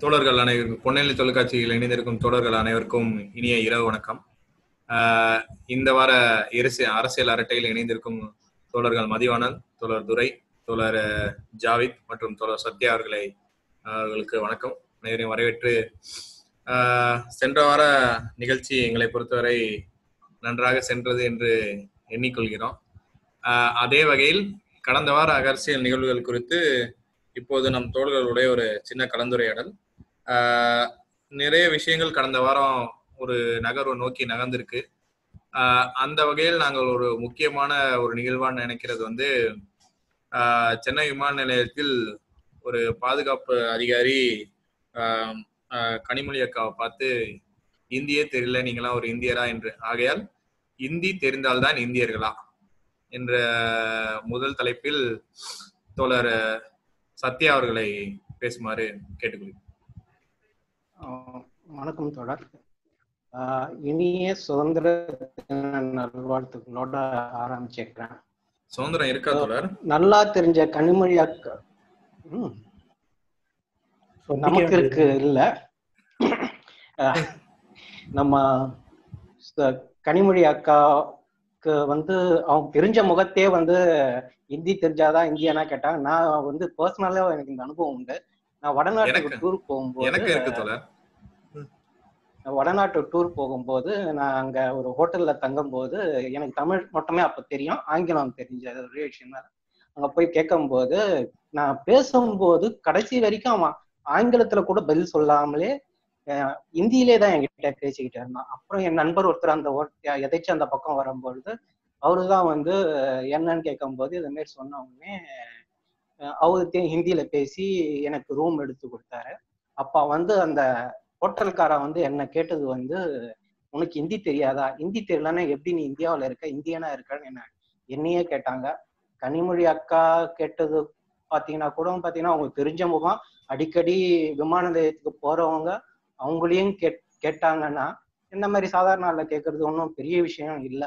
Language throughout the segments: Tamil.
தோழர்கள் அனைவருக்கும் பொன்னெல்லி தொலைக்காட்சியில் இணைந்திருக்கும் தோழர்கள் அனைவருக்கும் இனிய இரவு வணக்கம் ஆஹ் இந்த வார அரசு அரசியல் அரட்டையில் இணைந்திருக்கும் தோழர்கள் மதிவாணன் தோழர் துரை தோழர் ஜாவித் மற்றும் தோழர் சத்யா அவர்களை அவர்களுக்கு வணக்கம் அனைவரையும் வரவேற்று ஆஹ் சென்ற வார நிகழ்ச்சி எங்களை பொறுத்தவரை நன்றாக சென்றது என்று எண்ணிக்கொள்கிறோம் ஆஹ் அதே வகையில் கடந்த வார அரசியல் நிகழ்வுகள் குறித்து இப்போது நம் தோழர்களுடைய ஒரு சின்ன கலந்துரையாடல் ஆஹ் நிறைய விஷயங்கள் கடந்த வாரம் ஒரு நகர்வு நோக்கி நகர்ந்திருக்கு ஆஹ் அந்த வகையில் நாங்கள் ஒரு முக்கியமான ஒரு நிகழ்வான்னு நினைக்கிறது வந்து ஆஹ் சென்னை விமான நிலையத்தில் ஒரு பாதுகாப்பு அதிகாரி ஆஹ் ஆஹ் கனிமொழி அக்காவை பார்த்து இந்தியே தெரியல நீங்களாம் ஒரு இந்தியரா என்று ஆகையால் இந்தி தெரிந்தால்தான் இந்தியர்களா என்ற முதல் தலைப்பில் தோழர் சத்யா அவர்களை பேசுமாறு கேட்டுக்கொள்கிறேன் வணக்கம் தொடர் இனிய சுதந்திர தின நல்வாழ்த்துக்களோட ஆரம்பிச்சிருக்கிறேன் சுதந்திரம் இருக்கா தோழர் நல்லா தெரிஞ்ச கனிமொழி அக்கா ம். நமக்கு இருக்கு இல்ல அஹ், நம்ம ச- கனிமொழி அக்காவுக்கு வந்து அவங்க தெரிஞ்ச முகத்தே வந்து ஹிந்தி தெரிஞ்சாதான் இந்தியானா கேட்டாங்க நான் வந்து பர்சனலா எனக்கு இந்த அனுபவம் உண்டு நான் வடநாட்டுக்கு எனக்கு- டூர் போகும்போது எனக்கு இருக்கு தோழர் நான் வடநாட்டு டூர் போகும்போது நான் அங்க ஒரு ஹோட்டல்ல தங்கும்போது எனக்கு தமிழ் மட்டுமே அப்ப தெரியும் ஆங்கிலம் தெரிஞ்ச ஒரே விஷயம் தான் அங்க போய் கேட்கும்போது நான் பேசும்போது கடைசி வரைக்கும் அவன் ஆங்கிலத்துல கூட பதில் சொல்லாமலே அஹ், இந்தியிலே தான் என்கிட்ட பேசிக்கிட்டு இருந்தான் அப்புறம் என் நண்பர் ஒருத்தர் அந்த ஓட்- எதாச்சும் அந்த பக்கம் வரும்பொழுது அவரு தான் வந்து அஹ், என்னன்னு கேட்கும்போது இது மாதிரி சொன்ன உடனே அஹ், அவரு ஹிந்தியில பேசி எனக்கு ரூம் எடுத்து கொடுத்தாரு அப்ப வந்து அந்த ஹோட்டல்காரன் வந்து என்ன கேட்டது வந்து உனக்கு ஹிந்தி தெரியாதா ஹிந்தி தெரியலன்னா எப்படி நீ இந்தியாவுல இருக்க இந்தியனா இருக்கன்னு என்ன என்னையே கேட்டாங்க கனிமொழி அக்கா கேட்டது பாத்தீங்கன்னா கூட பாத்தீங்கன்னா அவங்களுக்கு தெரிஞ்ச முகம் அடிக்கடி விமான நிலையத்துக்கு போறவங்க அவங்களையும் கேட் கேட்டாங்கன்னா இந்த மாதிரி சாதாரண ஆள்ல கேட்கறது ஒன்றும் பெரிய விஷயம் இல்லை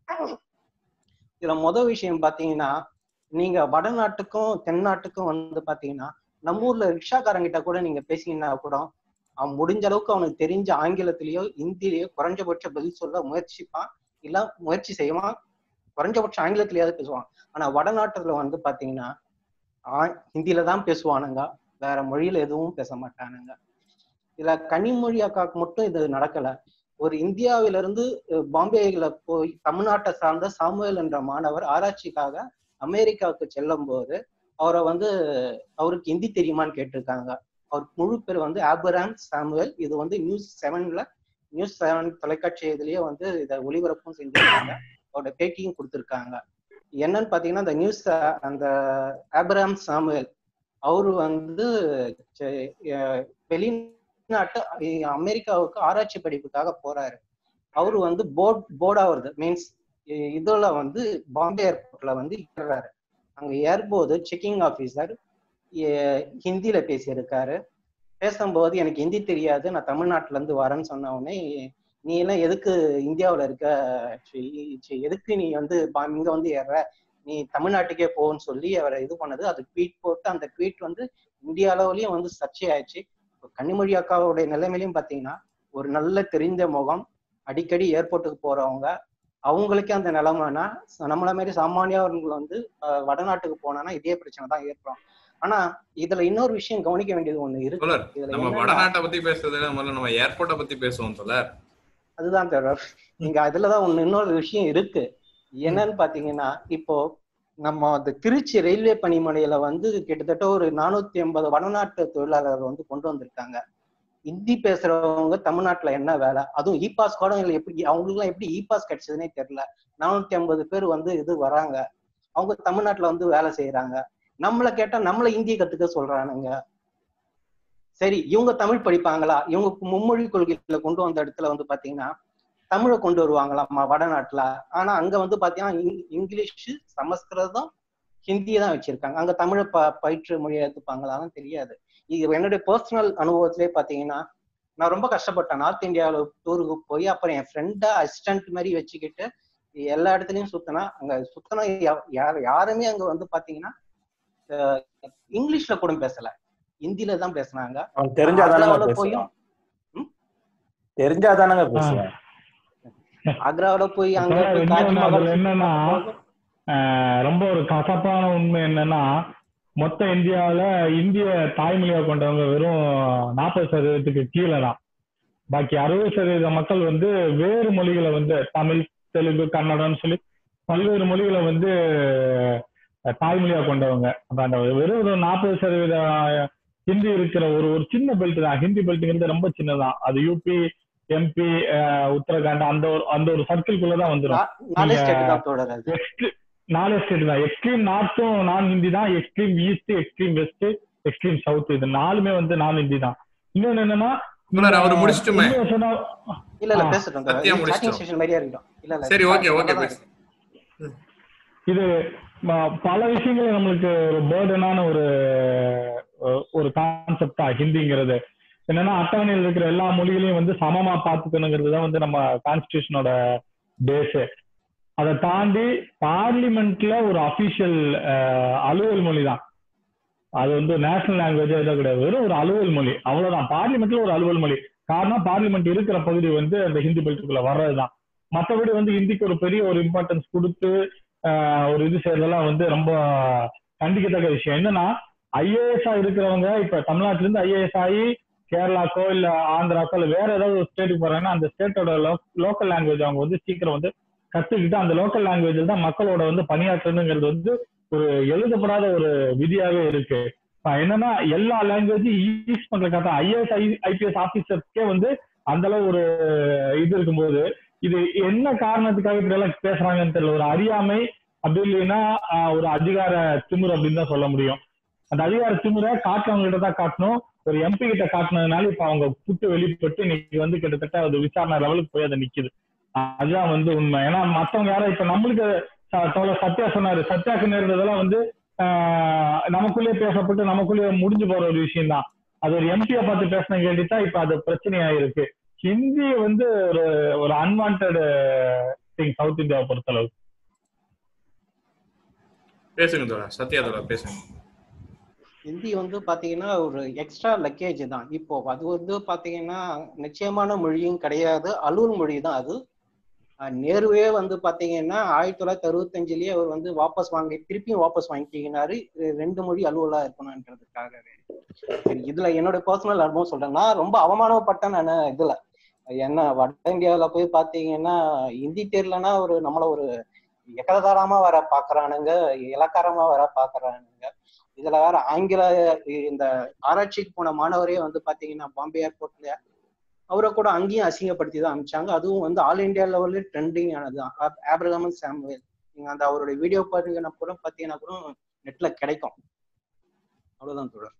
இதுல முதல் விஷயம் பாத்தீங்கன்னா நீங்க வடநாட்டுக்கும் தென்னாட்டுக்கும் வந்து பாத்தீங்கன்னா நம்ம ஊர்ல ரிக்ஷாக்காரங்கிட்ட கூட நீங்க பேசிங்கன்னா கூட அவன் முடிஞ்ச அளவுக்கு அவனுக்கு தெரிஞ்ச ஆங்கிலத்திலயோ இந்தியிலயோ குறைஞ்சபட்ச பதில் சொல்ல முயற்சிப்பான் இல்ல முயற்சி செய்வான் குறைஞ்சபட்சம் ஆங்கிலத்திலயாவது பேசுவான் ஆனா வடநாட்டுல வந்து பாத்தீங்கன்னா ஆ- ஹிந்தியில தான் பேசுவானுங்க வேற மொழியில எதுவும் பேச மாட்டானுங்க இதுல கனிமொழி அக்காக்கு மட்டும் இது நடக்கல ஒரு இந்தியாவில இருந்து அஹ், பாம்பேல போய் தமிழ்நாட்டை சார்ந்த சாமுவேல் என்ற மாணவர் ஆராய்ச்சிக்காக அமெரிக்காவுக்கு செல்லும் போது அவரை வந்து அவருக்கு ஹிந்தி தெரியுமான்னு கேட்டிருக்காங்க அவர் முழு பேர் வந்து ஆபராம் சாமுவேல் இது வந்து நியூஸ் செவன்ல நியூஸ் செவன் தொலைக்காட்சி இதுலயே வந்து இதை ஒளிபரப்பும் செஞ்சிருக்காங்க அவரோட பேட்டியும் கொடுத்துருக்காங்க என்னன்னு பாத்தீங்கன்னா அந்த நியூஸ் அந்த ஆபராம் சாமுவேல் அவரு வந்து செ- அஹ் வெளிநாட்டு அஹ் அமெரிக்காவுக்கு ஆராய்ச்சி படிப்புக்காக போறாரு அவரு வந்து போர்ட் போர்டா வருது மீன்ஸ் இதுல வந்து பாம்பே ஏர்போர்ட்ல வந்து ஏறுறாரு அங்க ஏறும்போது செக்கிங் ஆபீசர் ஹிந்தியில பேசியிருக்காரு பேசும்போது எனக்கு ஹிந்தி தெரியாது நான் தமிழ்நாட்டுல இருந்து வரேன்னு சொன்ன உடனே நீ எல்லாம் எதுக்கு இந்தியாவுல இருக்க சி- சி- எதுக்கு நீ வந்து பா- இங்க வந்து ஏறுற நீ தமிழ்நாட்டுக்கே போன்னு சொல்லி அவரை இது பண்ணது அது ட்வீட் போட்டு அந்த ட்வீட் வந்து இந்திய அளவுலயும் வந்து சர்ச்சை ஆயிடுச்சு இப்ப கன்னிமொழி அக்காவுடைய நிலைமையிலையும் பாத்தீங்கன்னா ஒரு நல்ல தெரிந்த முகம் அடிக்கடி ஏர்போர்ட்டுக்கு போறவங்க அவங்களுக்கே அந்த நிலைமைனா நம்மள மாதிரி சாமானியவர்கள் வந்து அஹ், வடநாட்டுக்கு போனானா இதே பிரச்சனை தான் ஏற்படும் ஆனா இதுல இன்னொரு விஷயம் கவனிக்க வேண்டியது ஒண்ணு இருக்கு தோழர் இதுல நம்ம என்னன்னா- வடநாட்டை பத்தி பேசுறதை விட முதல்ல நம்ம ஏர்போர்ட்டை பத்தி பேசுவோம் தோழர் அதுதான் தொடர் இங்க அதுலதான் ஒண்ணு இன்னொரு விஷயம் இருக்கு என்னன்னு பாத்தீங்கன்னா இப்போ நம்ம அந்த திருச்சி ரயில்வே பணிமனையில வந்து கிட்டத்தட்ட ஒரு நானூத்தி ஐம்பது வடநாட்டு தொழிலாளர்கள் வந்து கொண்டு வந்திருக்காங்க ஹிந்தி பேசுறவங்க தமிழ்நாட்டுல என்ன வேலை அதுவும் இ பாஸ் கூட இல்லை எப்படி அவங்களுக்கு எல்லாம் எப்படி இ பாஸ் கிடைச்சதுன்னே தெரியல நானூத்தி ஐம்பது பேர் வந்து இது வராங்க அவங்க தமிழ்நாட்டுல வந்து வேலை செய்யறாங்க நம்மள கேட்டா நம்மள ஹிந்தி கத்துக்க சொல்றானுங்க சரி இவங்க தமிழ் படிப்பாங்களா இவங்க மும்மொழி கொள்கையில கொண்டு வந்த இடத்துல வந்து பாத்தீங்கன்னா தமிழை கொண்டு வருவாங்களாமா வடநாட்டுல ஆனா அங்க வந்து பாத்தீங்கன்னா இங்- இங்கிலீஷ் சமஸ்கிருதம் ஹிந்தியை தான் வச்சிருக்காங்க அங்க தமிழை ப பயிற்று மொழியை எடுத்துப்பாங்களான்னு தெரியாது இது என்னுடைய பர்சனல் அனுபவத்திலே பாத்தீங்கன்னா நான் ரொம்ப கஷ்டப்பட்டேன் நார்த் இந்தியாவில் டூருக்கு போய் அப்புறம் என் ஃப்ரெண்டா அசிஸ்டன்ட் மாதிரி வச்சுக்கிட்டு எல்லா இடத்துலயும் சுத்தினா அங்க சுத்தினா யா- யார் யாருமே அங்க வந்து பாத்தீங்கன்னா அஹ், இங்கிலீஷ்ல கூட பேசல ஹிந்தில தான் பேசுனாங்க அவன் தெரிஞ்சாதானங்க ஆக்ராவுல பேசுவான் போயும் தெரிஞ்சாதானங்க பேசுவேன் ஆக்ராவில போய் அங்க சார், போய் இன்னொன்னு தாஜ்மஹால் அதுல என்னன்னா, ஆஹ் ரொம்ப ஒரு கசப்பான உண்மை என்னன்னா மொத்த இந்தியாவுல இந்திய தாய்மொழியா கொண்டவங்க வெறும் நாற்பது சதவீதத்துக்கு கீழே தான் பாக்கி அறுபது சதவீத மக்கள் வந்து வேறு மொழிகளை வந்து தமிழ் தெலுங்கு கன்னடம்னு சொல்லி பல்வேறு மொழிகளை வந்து அஹ், தாய்மொழியா கொண்டவங்க அப்ப அந்த வெறும் ஒரு நாற்பது சதவீத ஹிந்தி இருக்கிற ஒரு ஒரு சின்ன பெல்ட் தான் ஹிந்தி பெல்ட்டுங்கிறது ரொம்ப சின்னதான் அது யூபி எம்பி உத்தரகாண்ட் அந்த ஒரு அந்த ஒரு சர்க்கிள்குள்ள தான் வந்துடும் நாலே நீங்க- ஸ்டேட் தான் தோழர் அது எக்ஸ்ட்ரீம் நாலே ஸ்டேட் தான் எக்ஸ்ட்ரீம் நார்த்தும் நான் ஹிந்தி தான் extreme east extreme west extreme south இது நாலுமே வந்து நான் ஹிந்தி தான் இன்னொன்னு என்னன்னா தோழர், அவரு முடிச்சிட்டுமே. இன்னும் சொன்னா இல்ல இல்ல ஆ, பேசட்டும் சத்யா சாட்டிங் முடிச்சிட்டோம். ஸ்டேஷன் மாதிரியா இருக்கட்டும் இல்ல இல்ல சரி ஓகே ஓகே நல்லதா பேசு இது ம- பல விஷயங்கள் நம்மளுக்கு ஒரு பேர்டனான ஒரு அஹ், ஒரு கான்செப்ட் தான் ஹிந்திங்கிறது என்னன்னா அட்டவணையில் இருக்கிற எல்லா மொழிகளையும் வந்து சமமா பார்த்துக்கணுங்கிறது தான் வந்து நம்ம கான்ஸ்டியூஷனோட பேஸ் அதை தாண்டி பார்லிமெண்ட்ல ஒரு அபிஷியல் அலுவல் மொழி தான் அது வந்து நேஷனல் லாங்குவேஜ் எதுவும் கிடையாது வெறும் ஒரு அலுவல் மொழி அவ்வளவுதான் பார்லிமெண்ட்ல ஒரு அலுவல் மொழி காரணம் பார்லிமெண்ட் இருக்கிற பகுதி வந்து அந்த ஹிந்தி பெல்ட்டுக்குள்ள வர்றதுதான் மற்றபடி வந்து ஹிந்திக்கு ஒரு பெரிய ஒரு இம்பார்ட்டன்ஸ் கொடுத்து ஆஹ், ஒரு இது செய்யறதெல்லாம் வந்து ரொம்ப கண்டிக்கத்தக்க விஷயம் என்னன்னா ஐஏஎஸ் இருக்கிறவங்க இப்ப தமிழ்நாட்டுல இருந்து ஐஏஎஸ் ஆகி கேரளாக்கோ இல்ல ஆந்திராக்கோ இல்ல வேற ஏதாவது ஒரு ஸ்டேட்டுக்கு போறாங்கன்னா அந்த ஸ்டேட்டோட லோக்கல் லாங்குவேஜ் அவங்க வந்து சீக்கிரம் வந்து கத்துக்கிட்டு அந்த லோக்கல் லாங்குவேஜில் தான் மக்களோட வந்து பணியாற்றணுங்கிறது வந்து ஒரு எழுதப்படாத ஒரு விதியாவே இருக்கு அஹ் என்னன்னா எல்லா லாங்குவேஜும் யூஸ் பண்றதுக்காக ஐஏஎஸ் ஐபிஎஸ் ஆபீசர்ஸ்க்கே வந்து அந்த அளவு ஒரு இது இருக்கும்போது இது என்ன காரணத்துக்காக இப்படி எல்லாம் பேசுறாங்கன்னு தெரியல ஒரு அறியாமை அப்படி இல்லைன்னா ஆஹ், ஒரு அதிகார திமிர் அப்படின்னு தான் சொல்ல முடியும் அந்த அதிகார திமிரை காட்டுறவங்ககிட்ட தான் காட்டணும் ஒரு எம்பி கிட்ட காட்டினதுனால இப்ப அவங்க புட்டு வெளிப்பட்டு இன்னைக்கு வந்து கிட்டத்தட்ட அது விசாரணை லெவலுக்கு போய் அதை நிக்குது அதுதான் வந்து உண்மை ஏன்னா மத்தவங்க யாரும் இப்ப நம்மளுக்கு ச- தோழர் சத்யா சொன்னாரு சத்யாக்கு நேர்ந்ததெல்லாம் வந்து ஆஹ், நமக்குள்ளே பேசப்பட்டு நமக்குள்ளே முடிஞ்சு போற ஒரு விஷயம் தான் அது ஒரு எம்பியை பார்த்து பேசின கேட்டுட்டா இப்ப அது பிரச்சனையா இருக்கு ஹிந்தி வந்து ஒரு ஒரு அன்வான்ட் திங் சவுத் இந்தியாவை பொறுத்தளவு பேசுங்க தோழர் சத்யா தோழர் பேசுங்க ஹிந்தி வந்து பாத்தீங்கன்னா ஒரு எக்ஸ்ட்ரா லக்கேஜ் தான் இப்போ அது வந்து பாத்தீங்கன்னா நிச்சயமான மொழியும் கிடையாது அலுவல் மொழி தான் அது அஹ் நேருவே வந்து பாத்தீங்கன்னா ஆயிரத்தி தொள்ளாயிரத்தி அறுபத்தஞ்சுலயே அவர் வந்து வாபஸ் வாங்கி திருப்பியும் வாபஸ் வாங்கிக்கினாரு இது ரெண்டு மொழி அலுவலா இருக்கணும்ன்றதுக்காகவே சரி, இதுல என்னோட பர்சனல் அனுபவம் சொல்றேன் நான் ரொம்ப அவமானப்பட்டேன் நான் இதுல என்ன வட இந்தியாவுல போய் பாத்தீங்கன்னா ஹிந்தி தெரியலன்னா ஒரு நம்மள ஒரு எக்கதாரமா வர பாக்குறானுங்க இலக்காரமா வர பாக்குறானுங்க இதுல வேற ஆங்கில இந்த ஆராய்ச்சிக்கு போன மாணவரே வந்து பாத்தீங்கன்னா பாம்பே ஏர்போர்ட்ல அவரை கூட அங்கேயும் அசிங்கப்படுத்தி தான் அனுப்பிச்சாங்க அதுவும் வந்து ஆல் இந்தியா லெவல்ல ட்ரெண்டிங் ஆனது ஆப்ரகாமன் சாமுவேல் நீங்க அந்த அவருடைய வீடியோ பாத்தீங்கன்னா கூட பாத்தீங்கன்னா கூட நெட்ல கிடைக்கும் அவ்வளவுதான் தொடர்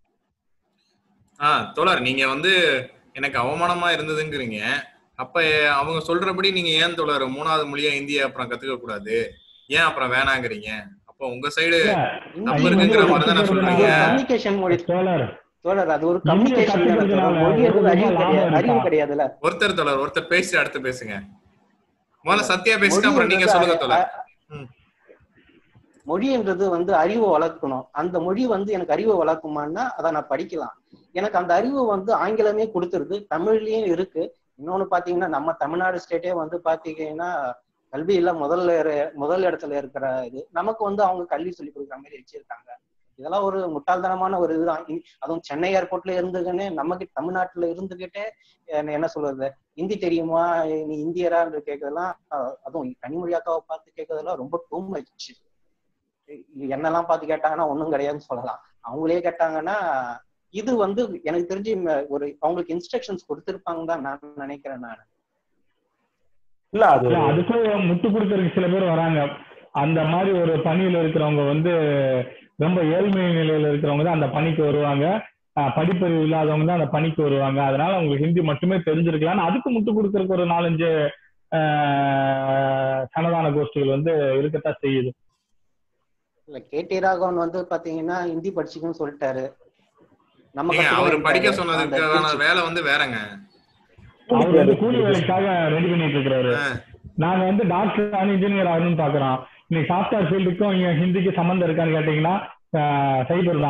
ஆ தோழர் நீங்க வந்து எனக்கு அவமானமா இருந்ததுங்கிறீங்க அப்ப அவங்க சொல்றபடி நீங்க ஏன் தோழர் மூணாவது மொழியா இந்திய அப்புறம் கத்துக்க கூடாது ஏன் அப்புறம் வேணாங்கிறீங்க அப்போ உங்க சைடு தப்பு இருக்குங்கிற மாதிரி தானே சொல்றீங்க கம்யூனிகேஷன் மொழி தோழர் தோழர் அது ஒரு இந்திய கம்யூனிகேஷன் கத்துக்கிறதுனால மொழி ஒரு எதுவும் அறிவு விதமா கிடையாது லாபம் அறிவு இருக்கா? கிடையாதுல்ல ஒருத்தர் தோழர் ஒருத்தர் பேசிட்டு அடுத்து பேசுங்க முதல்ல சத்யா பேசிட்டு மொழி அப்புறம் நீங்க என்றது சொல்லுங்க தோழர் அ- ம். மொழி என்றது வந்து அறிவை வளர்க்கணும் அந்த மொழி வந்து எனக்கு அறிவை வளர்க்குமான்னா அதை நான் படிக்கலாம் எனக்கு அந்த அறிவு வந்து ஆங்கிலமே கொடுத்துருது தமிழ்லயும் இருக்கு இன்னொன்னு பாத்தீங்கன்னா நம்ம தமிழ்நாடு ஸ்டேட்டே வந்து பாத்தீங்கன்னா கல்வியில முதல்ல இரு- முதல் இடத்துல இருக்கிற இது நமக்கு வந்து அவங்க கல்வி சொல்லி கொடுக்குற மாதிரி வச்சிருக்காங்க இதெல்லாம் ஒரு முட்டாள்தனமான ஒரு இதுதான் இ- அதுவும் சென்னை ஏர்போர்ட்ல இருந்துக்கின்னு நமக்கு தமிழ்நாட்டுல இருந்துகிட்டே என்ன- என்ன சொல்றது ஹிந்தி தெரியுமா நீ இந்தியரான்னு கேட்கறதெல்லாம் அஹ், அதுவும் கனிமொழி அக்காவை பார்த்து கேட்கறதெல்லாம் ரொம்ப டூ மச் என்னெல்லாம் பார்த்து கேட்டாங்கன்னா ஒண்ணும் கிடையாதுன்னு சொல்லலாம் அவங்களே கேட்டாங்கன்னா இது வந்து எனக்கு தெரிஞ்சு ம- ஒரு அவங்களுக்கு இன்ஸ்ட்ரக்ஷன்ஸ் கொடுத்திருப்பாங்க தான் நான் நினைக்கிறேன் நான் இல்ல அது இல்ல, அதுக்கும் முட்டு கொடுக்கறதுக்கு சில பேர் வராங்க அந்த மாதிரி ஒரு பணியில இருக்கிறவங்க வந்து ரொம்ப ஏழ்மை நிலையில இருக்கிறவங்க தான் அந்த பணிக்கு வருவாங்க அஹ் படிப்பறிவு இல்லாதவங்க தான் அந்த பணிக்கு வருவாங்க அதனால அவங்களுக்கு ஹிந்தி மட்டுமே தெரிஞ்சிருக்கலாம் அதுக்கு முட்டு கொடுக்கறதுக்கு ஒரு நாலஞ்சு அஹ், சனதான கோஷ்டிகள் வந்து இருக்கத்தான் செய்யுது இல்ல கே டி ராகவன் வந்து பாத்தீங்கன்னா ஹிந்தி படிச்சுக்கணும்னு சொல்லிட்டாரு நம்ம ஏங்க அவர் கத்துக்கணும் படிக்க அந்த சொன்னதுக்கான திருச்சி- வேலை வந்து வேறங்க அவர் வந்து கூலி வேலைக்காக ரெடி பண்ணிட்டு இருக்கிறாரு ஆ. நாங்க வந்து டாக்டர் ஆகணும் இன்ஜினியர் ஆகணும்னு பாக்குறோம் இன்னைக்கு சாஃப்ட்வேர் ஃபீல்டுக்கும் இங்க ஹிந்திக்கு சம்மந்தம் இருக்கான்னு கேட்டீங்கன்னா சைபர் தான்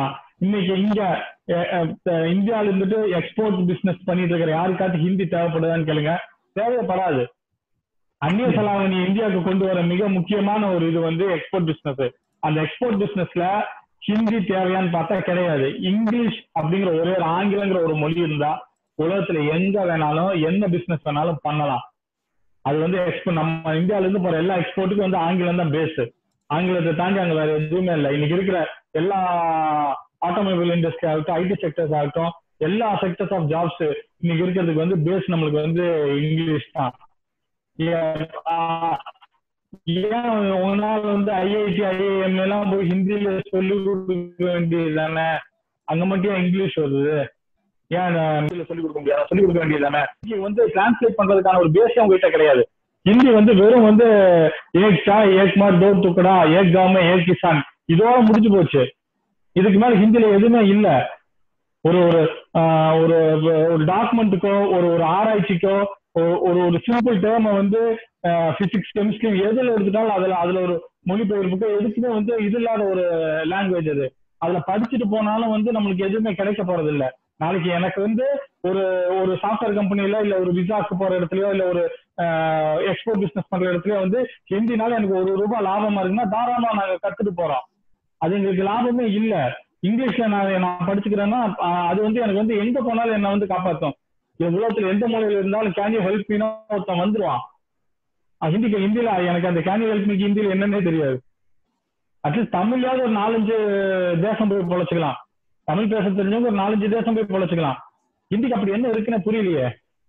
இன்னைக்கு இங்க அஹ், அஹ், இந்தியால இருந்துட்டு எக்ஸ்போர்ட் பிசினஸ் பண்ணிட்டு இருக்கிற யாருக்காச்சும் ஹிந்தி தேவைப்படுதான்னு கேளுங்க தேவைப்படாது அந்நிய செலாவணி இந்தியாவுக்கு கொண்டு வர மிக முக்கியமான ஒரு இது வந்து எக்ஸ்போர்ட் பிசினஸ் அந்த எக்ஸ்போர்ட் பிசினஸ்ல ஹிந்தி தேவையான்னு பார்த்தா கிடையாது இங்கிலீஷ் அப்படிங்கிற ஒரே ஒரு ஆங்கிலங்கிற ஒரு மொழி இருந்தா உலகத்துல எங்க வேணாலும் என்ன பிசினஸ் வேணாலும் பண்ணலாம் அது வந்து எக்ஸ்போர்ட் நம்ம இந்தியால இருந்து போற எல்லா எக்ஸ்போர்ட்டுக்கும் வந்து ஆங்கிலம் தான் பேஸ் ஆங்கிலத்தை தாண்டி அங்க வேற எதுவுமே இல்லை இன்னைக்கு இருக்கிற எல்லா ஆட்டோமொபைல் இண்டஸ்ட்ரி ஆகட்டும் ஐடி செக்டர்ஸ் ஆகட்டும் எல்லா செக்டர்ஸ் ஆஃப் ஜாப்ஸ் இன்னைக்கு இருக்கிறதுக்கு வந்து பேஸ் நம்மளுக்கு வந்து இங்கிலீஷ் தான் ஏன், ஆஹ், ஏன் உங்களால வந்து ஐஐடி ஐஐஎம் எல்லாம் போய் ஹிந்தியில சொல்லி கொடுக்க வேண்டியது தானே அங்க மட்டும் ஏன் இங்கிலீஷ் வருது ஏன் ஹிந்தியில சொல்லி கொடுக்க முடியாது சொல்லி கொடுக்க வேண்டியது தானே இங்க வந்து டிரான்ஸ்லேட் பண்றதுக்கான ஒரு பேஸே உங்ககிட்ட கிடையாது ஹிந்தி வந்து வெறும் வந்து ஏக் சா ஏக் மார் தோ துக்கடா ஏக் காம ஏக் கிசான் இதோட முடிஞ்சு போச்சு இதுக்கு மேல ஹிந்தில எதுவுமே இல்ல ஒரு ஒரு ஆஹ், ஒரு ஒரு டாக்குமெண்ட்டுக்கோ ஒரு ஒரு ஆராய்ச்சிக்கோ ஒரு- ஒரு ஒரு சிம்பிள் டேர்மை வந்து பிசிக்ஸ் கெமிஸ்ட்ரி எதுல எடுத்துட்டாலும் அதுல அதுல ஒரு மொழிபெயர்ப்புக்கோ எதுக்குமே வந்து இது இல்லாத ஒரு லாங்குவேஜ் அது அதுல படிச்சுட்டு போனாலும் வந்து நம்மளுக்கு எதுவுமே கிடைக்க போறது இல்ல நாளைக்கு எனக்கு வந்து ஒரு ஒரு சாஃப்ட்வேர் கம்பெனில இல்ல ஒரு விசாக்கு போற இடத்துலயோ இல்ல ஒரு எக்ஸ்போர்ட் பிசினஸ் பண்ற இடத்துலயோ வந்து ஹிந்தினால எனக்கு ஒரு ரூபாய் லாபமா இருக்குன்னா தாராளமா நாங்க கத்துட்டு போறோம் அது எங்களுக்கு லாபமே இல்ல இங்கிலீஷ்ல நான் நான் படிச்சுக்கிறேன்னா ஆஹ் அது வந்து எனக்கு வந்து எங்க போனாலும் என்ன வந்து காப்பாத்தும் என் உலகத்துல எந்த மூலையில இருந்தாலும் கேன் யூ ஹெல்ப் மீனோ ஒருத்தன் வந்துருவான் அஹ் ஹிந்திக்கு ஹிந்தில எனக்கு அந்த கேன் யூ ஹெல்ப் மீக்கு ஹிந்தில என்னன்னே தெரியாது அட்லீஸ்ட் தமிழ்லயாவது ஒரு நாலஞ்சு தேசம் போய் பொழைச்சிக்கலாம் தமிழ் பேச தெரிஞ்சவங்க ஒரு நாலஞ்சு தேசம் போய் பொழைச்சிக்கலாம் ஹிந்திக்கு அப்படி என்ன இருக்குன்னு புரியலையே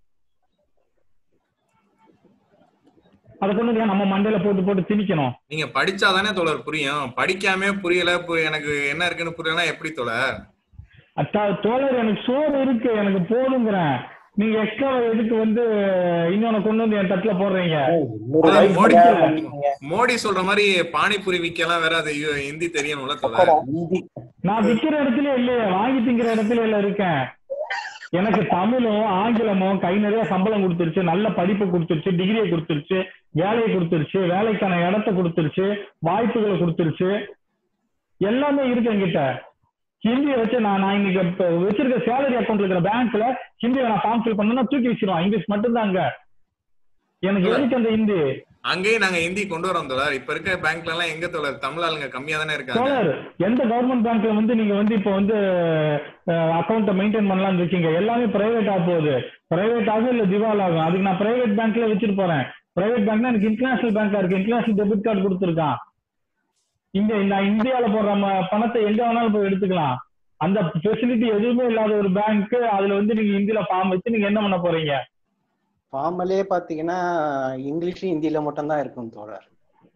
அதை கொண்டு வந்து ஏன் நம்ம மண்டையில போட்டு போட்டு திணிக்கணும் நீங்க படிச்சாதானே தோழர் புரியும் படிக்காம புரியல இப்போ எனக்கு என்ன இருக்குன்னு புரியலனா எப்படி தோழர் அத்தா தோழர் எனக்கு சோறு இருக்கு எனக்கு போதுங்கிறேன் நீங்க எக்ஸ்ட்ரா எதுக்கு வந்து இன்னொன்னு கொண்டு வந்து என் தட்டுல போடுறீங்க இன்னொரு அதான் வயசுல மோடி படிக்கிறீங்க. மோடி சொல்ற மாதிரி பானிபூரி விக்கலாம் வேற அது யு- ஹிந்தி தெரியணும்ல தோழர் பக்கோடா, ஹிந்தி நான் விக்கிற இடத்துல இல்லையே வாங்கி திங்கிற இடத்துல இல்ல இருக்கேன் எனக்கு தமிழும் ஆங்கிலமும் கை நிறைய சம்பளம் கொடுத்துருச்சு நல்ல படிப்பு கொடுத்துருச்சு டிகிரியை கொடுத்துருச்சு வேலையை கொடுத்துருச்சு வேலைக்கான இடத்த கொடுத்துருச்சு வாய்ப்புகளை கொடுத்துருச்சு எல்லாமே இருக்கு என்கிட்ட ஹிந்தியை வச்சு நான் நான் இன்னைக்கு இப்ப வச்சிருக்க சேலரி அக்கௌண்ட் இருக்கிற பேங்க்ல ஹிந்தியை நான் ஃபார்ம் ஃபில் பண்ணா தூக்கி வச்சிருவான் இங்கிலீஷ் மட்டும்தான் அங்க எனக்கு எதுக்கு அந்த ஹிந்தி அங்கேயும் நாங்க ஹிந்தி கொண்டு வரோம் தோழர் இப்ப இருக்க பேங்க்ல எல்லாம் எங்க தோழர் தமிழ் ஆளுங்க கம்மியா தானே இருக்காங்க தோழர் எந்த கவர்மெண்ட் பேங்க்ல வந்து நீங்க வந்து இப்போ வந்து அக்கௌண்ட்டை மெயின்டைன் பண்ணலாம்னு இருக்கீங்க எல்லாமே பிரைவேட் ஆக போகுது பிரைவேட் ஆகும் இல்ல திவால் ஆகும் அதுக்கு நான் பிரைவேட் பேங்க்ல வச்சுட்டு போறேன் பிரைவேட் பேங்க்னா எனக்கு இன்டர்நேஷனல் பேங்கா இருக்கு இன்டர்நேஷனல் டெபிட் கார்டு கொடுத்துருக்கான் இங்க நான் இந்தியால போடுற ம- பணத்தை எங்க வேணாலும் போய் எடுத்துக்கலாம் அந்த ஃபெசிலிட்டி எதுவுமே இல்லாத ஒரு பேங்க் அதுல வந்து நீங்க ஹிந்தில ஃபார்ம் வச்சு நீங்க என்ன பண்ண போறீங்க ஃபார்மலே பாத்தீங்கன்னா இங்கிலீஷ் ஹிந்தியில மட்டும்தான் இருக்கும் தோழர்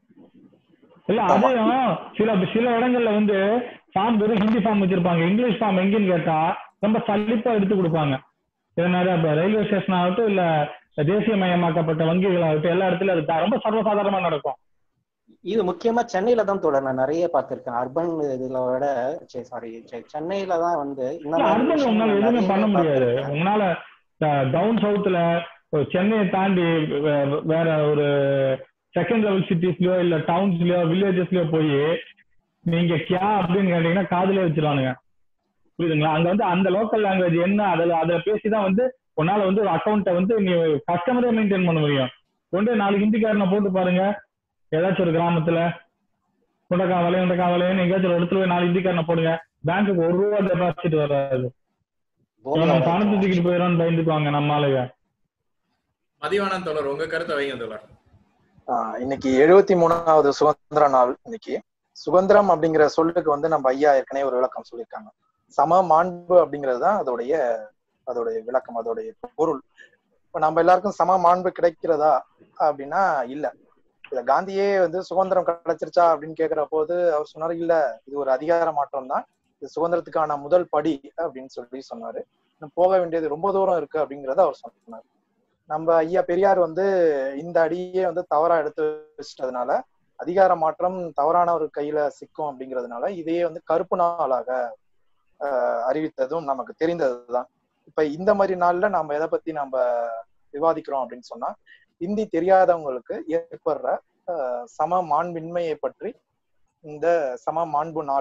இல்ல அதையும் சில சில இடங்கள்ல வந்து ஃபார்ம் வெறும் ஹிந்தி ஃபார்ம் வச்சிருப்பாங்க இங்கிலீஷ் ஃபார்ம் எங்கன்னு கேட்டா ரொம்ப சலிப்பா எடுத்து கொடுப்பாங்க இது நிறைய இப்ப ரயில்வே ஸ்டேஷன் ஆகட்டும் இல்ல தேசியமயமாக்கப்பட்ட வங்கிகள் ஆகட்டும் எல்லா இடத்துலயும் அது த- ரொம்ப சர்வசாதாரணமா நடக்கும் இது முக்கியமா சென்னையில தான் தோழர் நான் நிறைய பார்த்திருக்கேன் அர்பன் இதுல விட சாரி சென்னையில தான் வந்து இந்த இல்ல மாதிரி அர்பன் உங்களால விஷயங்கள் எதுவுமே நிறைய பண்ண முடியாது பார்த்திருக்கேன். உங்களால டவுன் சவுத்ல சென்னையை தாண்டி வே- வேற ஒரு செகண்ட் லெவல் சிட்டிஸ்லயோ இல்ல டவுன்ஸ்லயோ வில்லேஜஸ்லயோ போய் நீங்க கியா அப்படின்னு கேட்டீங்கன்னா காதுலயே வச்சிருவானுங்க புரியுதுங்களா அங்க வந்து அந்த லோக்கல் லாங்குவேஜ் என்ன அதுல அதுல பேசிதான் வந்து உன்னால வந்து ஒரு அக்கௌண்ட்டை வந்து நீ கஸ்டமரே மெயின்டைன் பண்ண முடியும் கொண்டு போய் நாலு ஹிந்திக்காரனை போட்டு பாருங்க ஏதாச்சும் ஒரு கிராமத்துல உண்டக்காவலே உண்டக்காவலேன்னு எங்கேயாச்சும் ஒரு இடத்துல போய் நாலு ஹிந்திக்காரனை போடுங்க பேங்க்குக்கு ஒரு ரூபா டெபாசிட் வராது போதை நம்ம பணத்தை வளர்ச்சி. தூக்கிட்டு போயிடறான்னு பயந்துக்குவாங்க நம்ம ஆளுங்க மதிவானன் தோழர் உங்க கருத்தை வைங்க தோழர் ஆஹ் இன்னைக்கு எழுபத்தி மூணாவது சுதந்திர நாள் இன்னைக்கு சுதந்திரம் அப்படிங்கிற சொல்லுக்கு வந்து நம்ம ஐயா ஏற்கனவே ஒரு விளக்கம் சொல்லியிருக்காங்க சம மாண்பு அப்படிங்கிறது தான் அதோடைய அதோடைய விளக்கம் அதோடைய பொருள் இப்ப நம்ம எல்லாருக்கும் சம மாண்பு கிடைக்கிறதா அப்படின்னா இல்ல இத காந்தியே வந்து சுதந்திரம் கிடைச்சிருச்சா அப்படின்னு கேக்குற போது அவர் சொன்னாரு இல்ல இது ஒரு அதிகார மாற்றம் தான் இது சுதந்திரத்துக்கான முதல் படி அப்படின்னு சொல்லி சொன்னாரு இன்னும் போக வேண்டியது ரொம்ப தூரம் இருக்கு அப்படிங்கறத அவர் சொன்னார் நம்ம ஐயா பெரியார் வந்து இந்த அடியே வந்து தவறா எடுத்து வச்சிட்டதுனால அதிகார மாற்றம் தவறான ஒரு கையில சிக்கும் அப்படிங்கிறதுனால இதையே வந்து கருப்பு நாளாக ஆஹ், அறிவித்ததும் நமக்கு தெரிந்ததுதான் இப்ப இந்த மாதிரி நாள்ல நாம எதை பத்தி நம்ம விவாதிக்கிறோம் அப்படின்னு சொன்னா ஹிந்தி தெரியாதவங்களுக்கு ஏற்படுற ஆஹ், சம மாண்பின்மையை பற்றி இந்த சம மாண்பு நாள்ல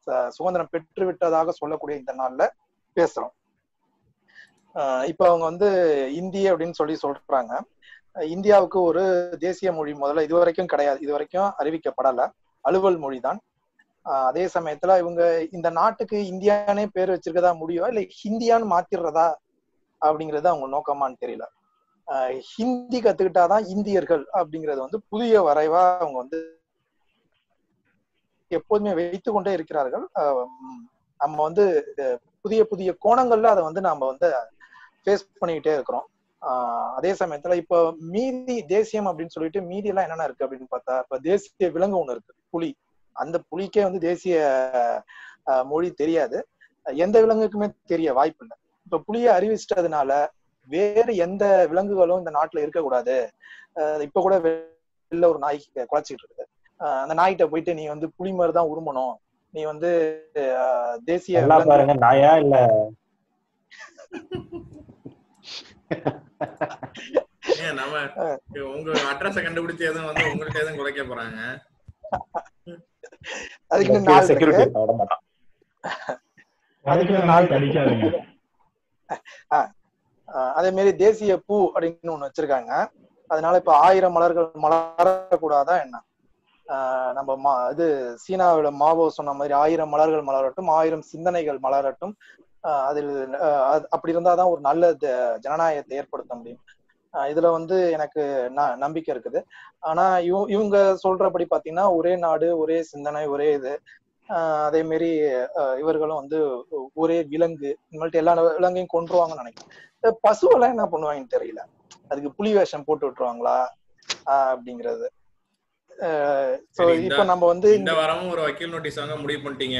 ச- சுதந்திரம் பெற்று விட்டதாக சொல்லக்கூடிய இந்த நாள்ல பேசுறோம் ஆஹ் இப்ப அவங்க வந்து இந்தி அப்படின்னு சொல்லி சொல்றாங்க அஹ் இந்தியாவுக்கு ஒரு தேசிய மொழி முதல்ல இது வரைக்கும் கிடையாது இது வரைக்கும் அறிவிக்கப்படல அலுவல் மொழிதான் ஆஹ் அதே சமயத்துல இவங்க இந்த நாட்டுக்கு இந்தியானே பேர் வச்சிருக்கதா முடியும் இல்ல ஹிந்தியான்னு மாத்திடுறதா அப்படிங்கிறது அவங்க நோக்கமான்னு தெரியல ஆஹ் ஹிந்தி கத்துக்கிட்டாதான் இந்தியர்கள் அப்படிங்கிறது வந்து புதிய வரைவா அவங்க வந்து எப்போதுமே வைத்து கொண்டே இருக்கிறார்கள் ஆஹ் உம் நம்ம வந்து அஹ் புதிய புதிய கோணங்கள்ல அதை வந்து நாம வந்து ஃபேஸ் பண்ணிக்கிட்டே இருக்கிறோம் ஆஹ் அதே சமயத்துல இப்போ மீதி தேசியம் அப்படின்னு சொல்லிட்டு மீதி எல்லாம் என்னென்ன இருக்கு அப்படின்னு பார்த்தா இப்ப தேசிய விலங்கு ஒண்ணு இருக்கு புலி அந்த புலிக்கே வந்து தேசிய ஆஹ் மொழி தெரியாது எந்த விலங்குக்குமே தெரிய வாய்ப்பு இல்லை இப்ப புலியை அறிவிச்சிட்டதுனால வேறு எந்த விலங்குகளும் இந்த நாட்டுல இருக்கக்கூடாது ஆஹ் இப்ப கூட வெளில ஒரு நாய் குலைச்சிட்டு இருக்குது ஆஹ் அந்த நாய்கிட்ட போயிட்டு நீ வந்து புலி மாதிரி தான் உருமணும் நீ வந்து ஆஹ் தேசிய நல்லா விலங்கு பாருங்க நாயா இல்ல ஏன் நம்ம உங்க அட்ரஸ கண்டுபிடிச்சு எதுவும் வந்து உங்கள்ட்ட எதுவும் குலைக்க போறாங்க அதுக்கு இன்னும் நாள் இருக்கு. செக்யூரிட்டி விட மாட்டான் அதுக்கு கடிக்காதீங்க, நாள் கடிக்காதீங்க ஆஹ் அதே மாதிரி தேசிய பூ அப்படின்னு ஒண்ணு வச்சிருக்காங்க அதனால இப்ப ஆயிரம் மலர்கள் மலரக்கூடாதா என்ன ஆஹ் நம்ம மா இது சீனாவில மாவோ சொன்ன மாதிரி ஆயிரம் மலர்கள் மலரட்டும் ஆயிரம் சிந்தனைகள் மலரட்டும் ஆஹ் அதில் ஆஹ் அது- அப்படி இருந்தாதான் ஒரு நல்ல த- ஜனநாயகத்தை ஏற்படுத்த முடியும் ஆஹ் இதுல வந்து எனக்கு ந- நம்பிக்கை இருக்குது ஆனா இவ இவங்க சொல்றபடி பாத்தீங்கன்னா ஒரே நாடு ஒரே சிந்தனை ஒரே இது ஆஹ் அதே மாதிரி ஆஹ் இவர்களும் வந்து ஒரே விலங்கு இந்த மாதிரி எல்லா விலங்கையும் கொன்றுவாங்கன்னு நினைக்கிறேன் இந்த பசுவெல்லாம் என்ன பண்ணுவாங்கன்னு தெரியல அதுக்கு புலி வேஷம் போட்டு விட்டுருவாங்களா ஆஹ் அப்படிங்கிறது சோ சரி, இந்த- இப்ப நம்ம வந்து இந்த வாரமும் ஒரு வக்கீல் நோட்டீஸ் வாங்க முடிவு பண்ணிட்டீங்க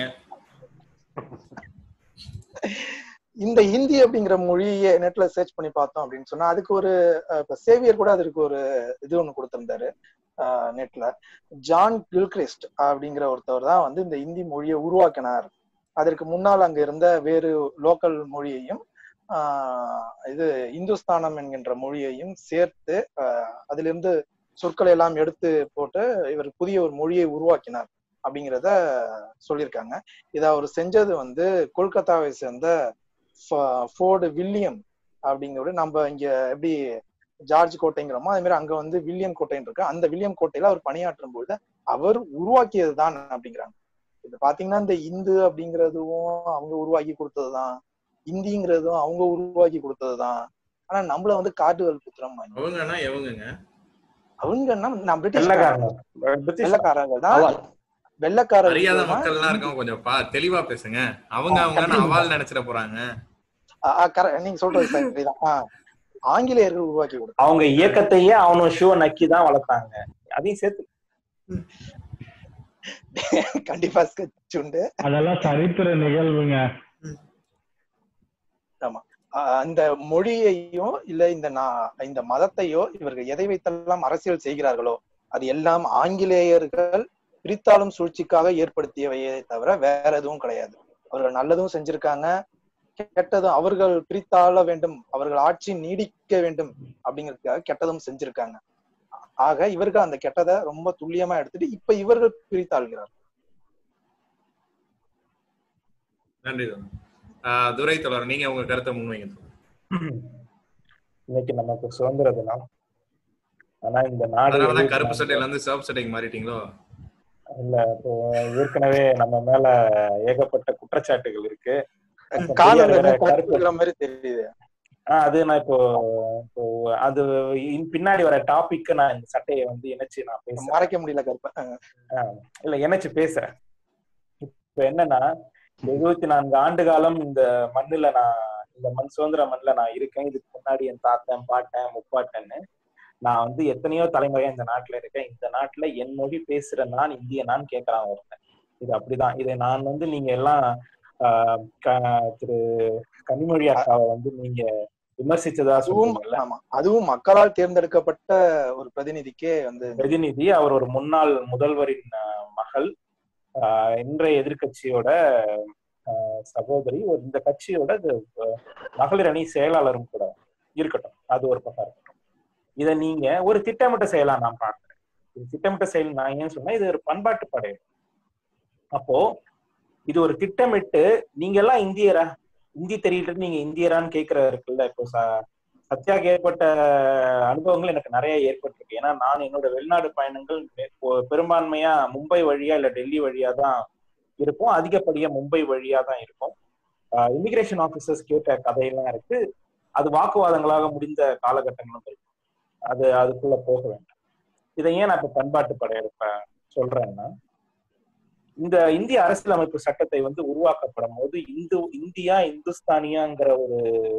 இந்த ஹிந்தி அப்படிங்கிற மொழியை நெட்ல சர்ச் பண்ணி பார்த்தோம் அப்படின்னு சொன்னா அதுக்கு ஒரு அஹ், இப்ப சேவியர் கூட அதற்கு ஒரு இது ஒண்ணு கொடுத்திருந்தாரு நெட்ல ஜான் கில்கிரிஸ்ட் அப்படிங்கிற ஒருத்தவர் தான் வந்து இந்த இந்தி மொழியை உருவாக்கினார் அதற்கு முன்னால் அங்க இருந்த வேறு லோக்கல் மொழியையும் ஆஹ், இது இந்துஸ்தானம் என்கின்ற மொழியையும் சேர்த்து ஆஹ், அதிலிருந்து சொற்களை எல்லாம் எடுத்து போட்டு இவர் புதிய ஒரு மொழியை உருவாக்கினார் அப்படிங்கிறத சொல்லியிருக்காங்க இதை அவர் செஞ்சது வந்து கொல்கத்தாவை சேர்ந்த ஃப- ஃபோர்டு வில்லியம் அப்படிங்கிறது நம்ம இங்க எப்படி ஜார்ஜ் கோட்டைங்கிறோமோ அதே மாதிரி அங்க வந்து வில்லியம் கோட்டைன்னு இருக்கு அந்த வில்லியம் கோட்டையில அவர் பணியாற்றும் பொழுது அவர் உருவாக்கியது தான் அப்படிங்கிறாங்க இது பாத்தீங்கன்னா இந்த இந்து அப்படிங்கிறதும் அவங்க உருவாக்கி கொடுத்ததுதான் இந்திங்கிறதும் அவங்க உருவாக்கி கொடுத்ததுதான் ஆனா நம்மள வந்து காட்டுகள் புத்திரம் அவங்கன்னா எவங்கங்க அவங்கன்னா நான் பிரிட்டிஷ் வெள்ளக்காரங்க பிரிட்டிஷ் வெள்ளக்காரங்க தான் வெள்ளக்காரர்கள் அறியாத தான் மக்கள் எல்லாம் இருக்கவங்க கொஞ்சம் பா தெளிவா பேசுங்க அவங்க அவங்க அவால் நினைச்சிட போறாங்க ஆ, ஆ, correct. நீங்க சொல்றது சரிதான் ஆ. ஆங்கிலேயர்கள் உருவாக்கி கொடுத்தாங்க அவங்க இயக்கத்தையே அவனும் ஷூ நக்கி தான் வளர்த்தாங்க அதையும் சேர்த்து கண்டிப்பா ஸ்கெட்ச் உண்டு அதெல்லாம் சரித்திர நிகழ்வுங்க ஆ, அந்த மொழியையோ இல்ல இந்த நா- இந்த மதத்தையோ இவர்கள் எதை வைத்தெல்லாம் அரசியல் செய்கிறார்களோ அது எல்லாம் ஆங்கிலேயர்கள் பிரித்தாளும் சூழ்ச்சிக்காக ஏற்படுத்தியவையே தவிர வேற எதுவும் கிடையாது அவர்கள் நல்லதும் செஞ்சிருக்காங்க கெட்டதும் அவர்கள் பிரித்தாள வேண்டும் அவர்கள் ஆட்சி நீடிக்க வேண்டும் அப்படிங்கிறதுக்காக கெட்டதும் செஞ்சிருக்காங்க ஆக இவர்கள் அந்த கெட்டதை ரொம்ப துல்லியமா எடுத்துட்டு இப்ப இவர்கள் பிரித்தாள்கிறார் நன்றி தோழர். ஆஹ் துரை தொடர் நீங்க உங்க கருத்தை முன்வைங்க தோழர். இன்னைக்கு நமக்கு சுதந்திர தினம் ஆனா இந்த நாடு அதனாலதான் கருப்பு சட்டையில இருந்து சிவப்பு சட்டைக்கு மாறிட்டீங்களோ இல்ல இப்போ ஏற்கனவே நம்ம மேல ஏகப்பட்ட குற்றச்சாட்டுகள் இருக்கு காலம் வேற என்ன கருப்பு கருப்புங்கிற மாதிரி தெரியுது ஆஹ் அது நான் இப்போ இப்போ அது இன் பின்னாடி வர டாபிக் நான் இந்த சட்டையை வந்து இணைச்சு நான் பேசுறேன் மறைக்க முடியல கருப்பை அஹ் இல்ல இணைச்சு பேசுறேன் இப்ப என்னன்னா எழுபத்தி நான்கு ஆண்டு காலம் இந்த மண்ணுல நான் இந்த மண் சுதந்திர மண்ணுல நான் இருக்கேன் இதுக்கு முன்னாடி என் தாத்தன் பாட்டன் முப்பாட்டன்னு நான் வந்து எத்தனையோ தலைமுறையா இந்த நாட்டுல இருக்கேன் இந்த நாட்டுல என் மொழி பேசுற நான் இந்திய நான் கேட்கறான் ஒருத்தன் இது அப்படிதான் இதை நான் வந்து நீங்க எல்லாம் ஆஹ் க- திரு கனிமொழி அக்காவை வந்து நீங்க விமர்சிச்சதா அதுவும் சொல்லுவீங்கல்ல ஆமா அதுவும் மக்களால் தேர்ந்தெடுக்கப்பட்ட ஒரு பிரதிநிதிக்கே வந்து பிரதிநிதி அவர் ஒரு முன்னாள் முதல்வரின் ஆஹ், மகள் ஆஹ், இன்றைய எதிர்க்கட்சியோட ஆஹ், சகோதரி ஒரு இந்த கட்சியோட இது, ஆஹ், மகளிர் அணி செயலாளரும் கூட இருக்கட்டும் அது ஒரு பக்கம் இருக்கட்டும் இதை நீங்க ஒரு திட்டமிட்ட செயலா நான் பார்க்கிறேன் இது திட்டமிட்ட செயல் நான் ஏன் சொன்னா இது ஒரு பண்பாட்டு படை அப்போ இது ஒரு திட்டமிட்டு நீங்க எல்லாம் இந்தியரா இந்தி தெரியல நீங்க இந்தியரான்னு கேக்குற இருக்குல்ல இப்போ ச- சத்யாக்கு ஏற்பட்ட அனுபவங்கள் எனக்கு நிறைய ஏற்பட்டிருக்கு ஏன்னா நான் என்னோட வெளிநாடு பயணங்கள் இப்போ பெரும்பான்மையா மும்பை வழியா இல்ல டெல்லி வழியா தான் இருக்கும் அதிகப்படியா மும்பை வழியா தான் இருக்கும் இமிகிரேஷன் ஆபீசர்ஸ் கேட்ட கதையெல்லாம் இருக்கு அது வாக்குவாதங்களாக முடிந்த காலகட்டங்களும் இருக்கு அது அதுக்குள்ள போக வேண்டாம் இதை ஏன் நான் இப்ப பண்பாட்டு படையெடுப்ப சொல்றேன்னா இந்த இந்திய அரசியலமைப்பு சட்டத்தை வந்து உருவாக்கப்படும் போது இந்து இந்தியா இந்துஸ்தானியாங்கிற ஒரு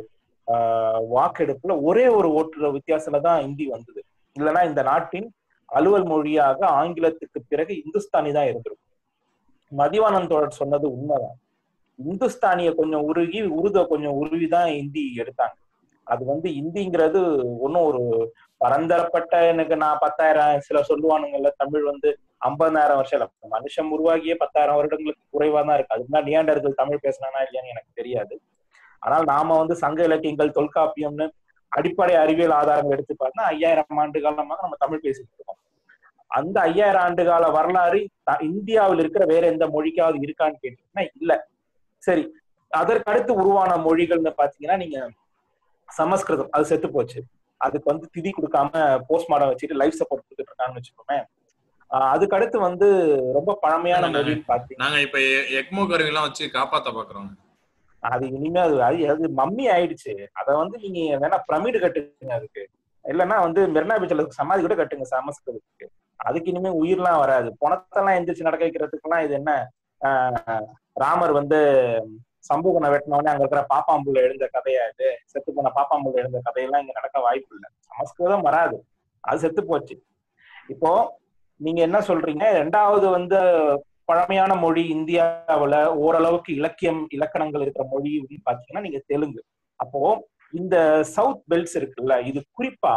ஆஹ், வாக்கெடுப்புல ஒரே ஒரு ஓட்டுற வித்தியாசத்துல தான் இந்தி வந்தது இல்லைன்னா இந்த நாட்டின் அலுவல் மொழியாக ஆங்கிலத்துக்கு பிறகு இந்துஸ்தானி தான் இருந்திருக்கும் மதிவானன் தோழர் சொன்னது உண்மைதான் இந்துஸ்தானிய கொஞ்சம் உருகி உருத கொஞ்சம் உருவி தான் இந்தி எடுத்தாங்க அது வந்து இந்திங்கிறது ஒன்றும் ஒரு பரந்தரப்பட்ட எனக்கு நான் பத்தாயிரம் சில சொல்லுவானுங்கல்ல தமிழ் வந்து ஐம்பதாயிரம் வருஷம் இல்ல மனுஷன் உருவாகியே பத்தாயிரம் வருடங்களுக்கு குறைவா தான் இருக்கு அதுக்கு தான் நியாண்டர்கள் தமிழ் பேசினானா இல்லையான்னு எனக்கு தெரியாது ஆனால் நாம வந்து சங்க இலக்கியங்கள் தொல்காப்பியம்னு அடிப்படை அறிவியல் ஆதாரங்கள் எடுத்து பார்த்தா ஐயாயிரம் ஆண்டு காலமாக நம்ம தமிழ் பேசிட்டு இருக்கோம் அந்த ஐயாயிரம் ஆண்டு கால வரலாறு த- இந்தியாவில் இருக்கிற வேற எந்த மொழிக்காவது இருக்கான்னு கேட்டீங்கன்னா இல்ல சரி அதற்கடுத்து உருவான மொழிகள்னு பாத்தீங்கன்னா நீங்க சமஸ்கிருதம் அது செத்து போச்சு அதுக்கு வந்து திதி கொடுக்காம போஸ்ட்மார்டம் வச்சுட்டு லைஃப் சப்போர்ட் கொடுத்துட்டு இருக்காங்கன்னு வச்சுக்கோமே ஆஹ் அதுக்கடுத்து வந்து ரொம்ப பழமையான ஆமாண்ணே. மொழின்னு பாத்தீங்கன்னா நாங்க இப்ப எ- எக்மோ கருவிலாம் வச்சு காப்பாத்த பாக்குறோம் அது இனிமே அது அது அது மம்மி ஆயிடுச்சு அத வந்து நீங்க வேணா பிரமிடு கட்டுங்க அதுக்கு இல்லைன்னா வந்து மெரினா பீச்ல சமாதி கூட கட்டுங்க சமஸ்கிருதத்துக்கு அதுக்கு இனிமே உயிர்லாம் வராது பணத்தெல்லாம் எந்திரிச்சு நடக்க வைக்கிறதுக்குலாம் இது என்ன ஆஹ் ராமர் வந்து சம்பூகனை வெட்டினோடனே அங்க இருக்கிற பாப்பாம்புள்ள எழுந்த கதையா இது செத்து போன பாப்பாம்புள்ள எழுந்த கதையெல்லாம் இங்க நடக்க வாய்ப்பு இல்லை சமஸ்கிருதம் வராது அது செத்து போச்சு இப்போ நீங்க என்ன சொல்றீங்க ரெண்டாவது வந்து பழமையான மொழி இந்தியாவுல ஓரளவுக்கு இலக்கியம் இலக்கணங்கள் இருக்கிற மொழி அப்படின்னு பாத்தீங்கன்னா நீங்க தெலுங்கு அப்போ இந்த சவுத் பெல்ட்ஸ் இருக்குல்ல இது குறிப்பா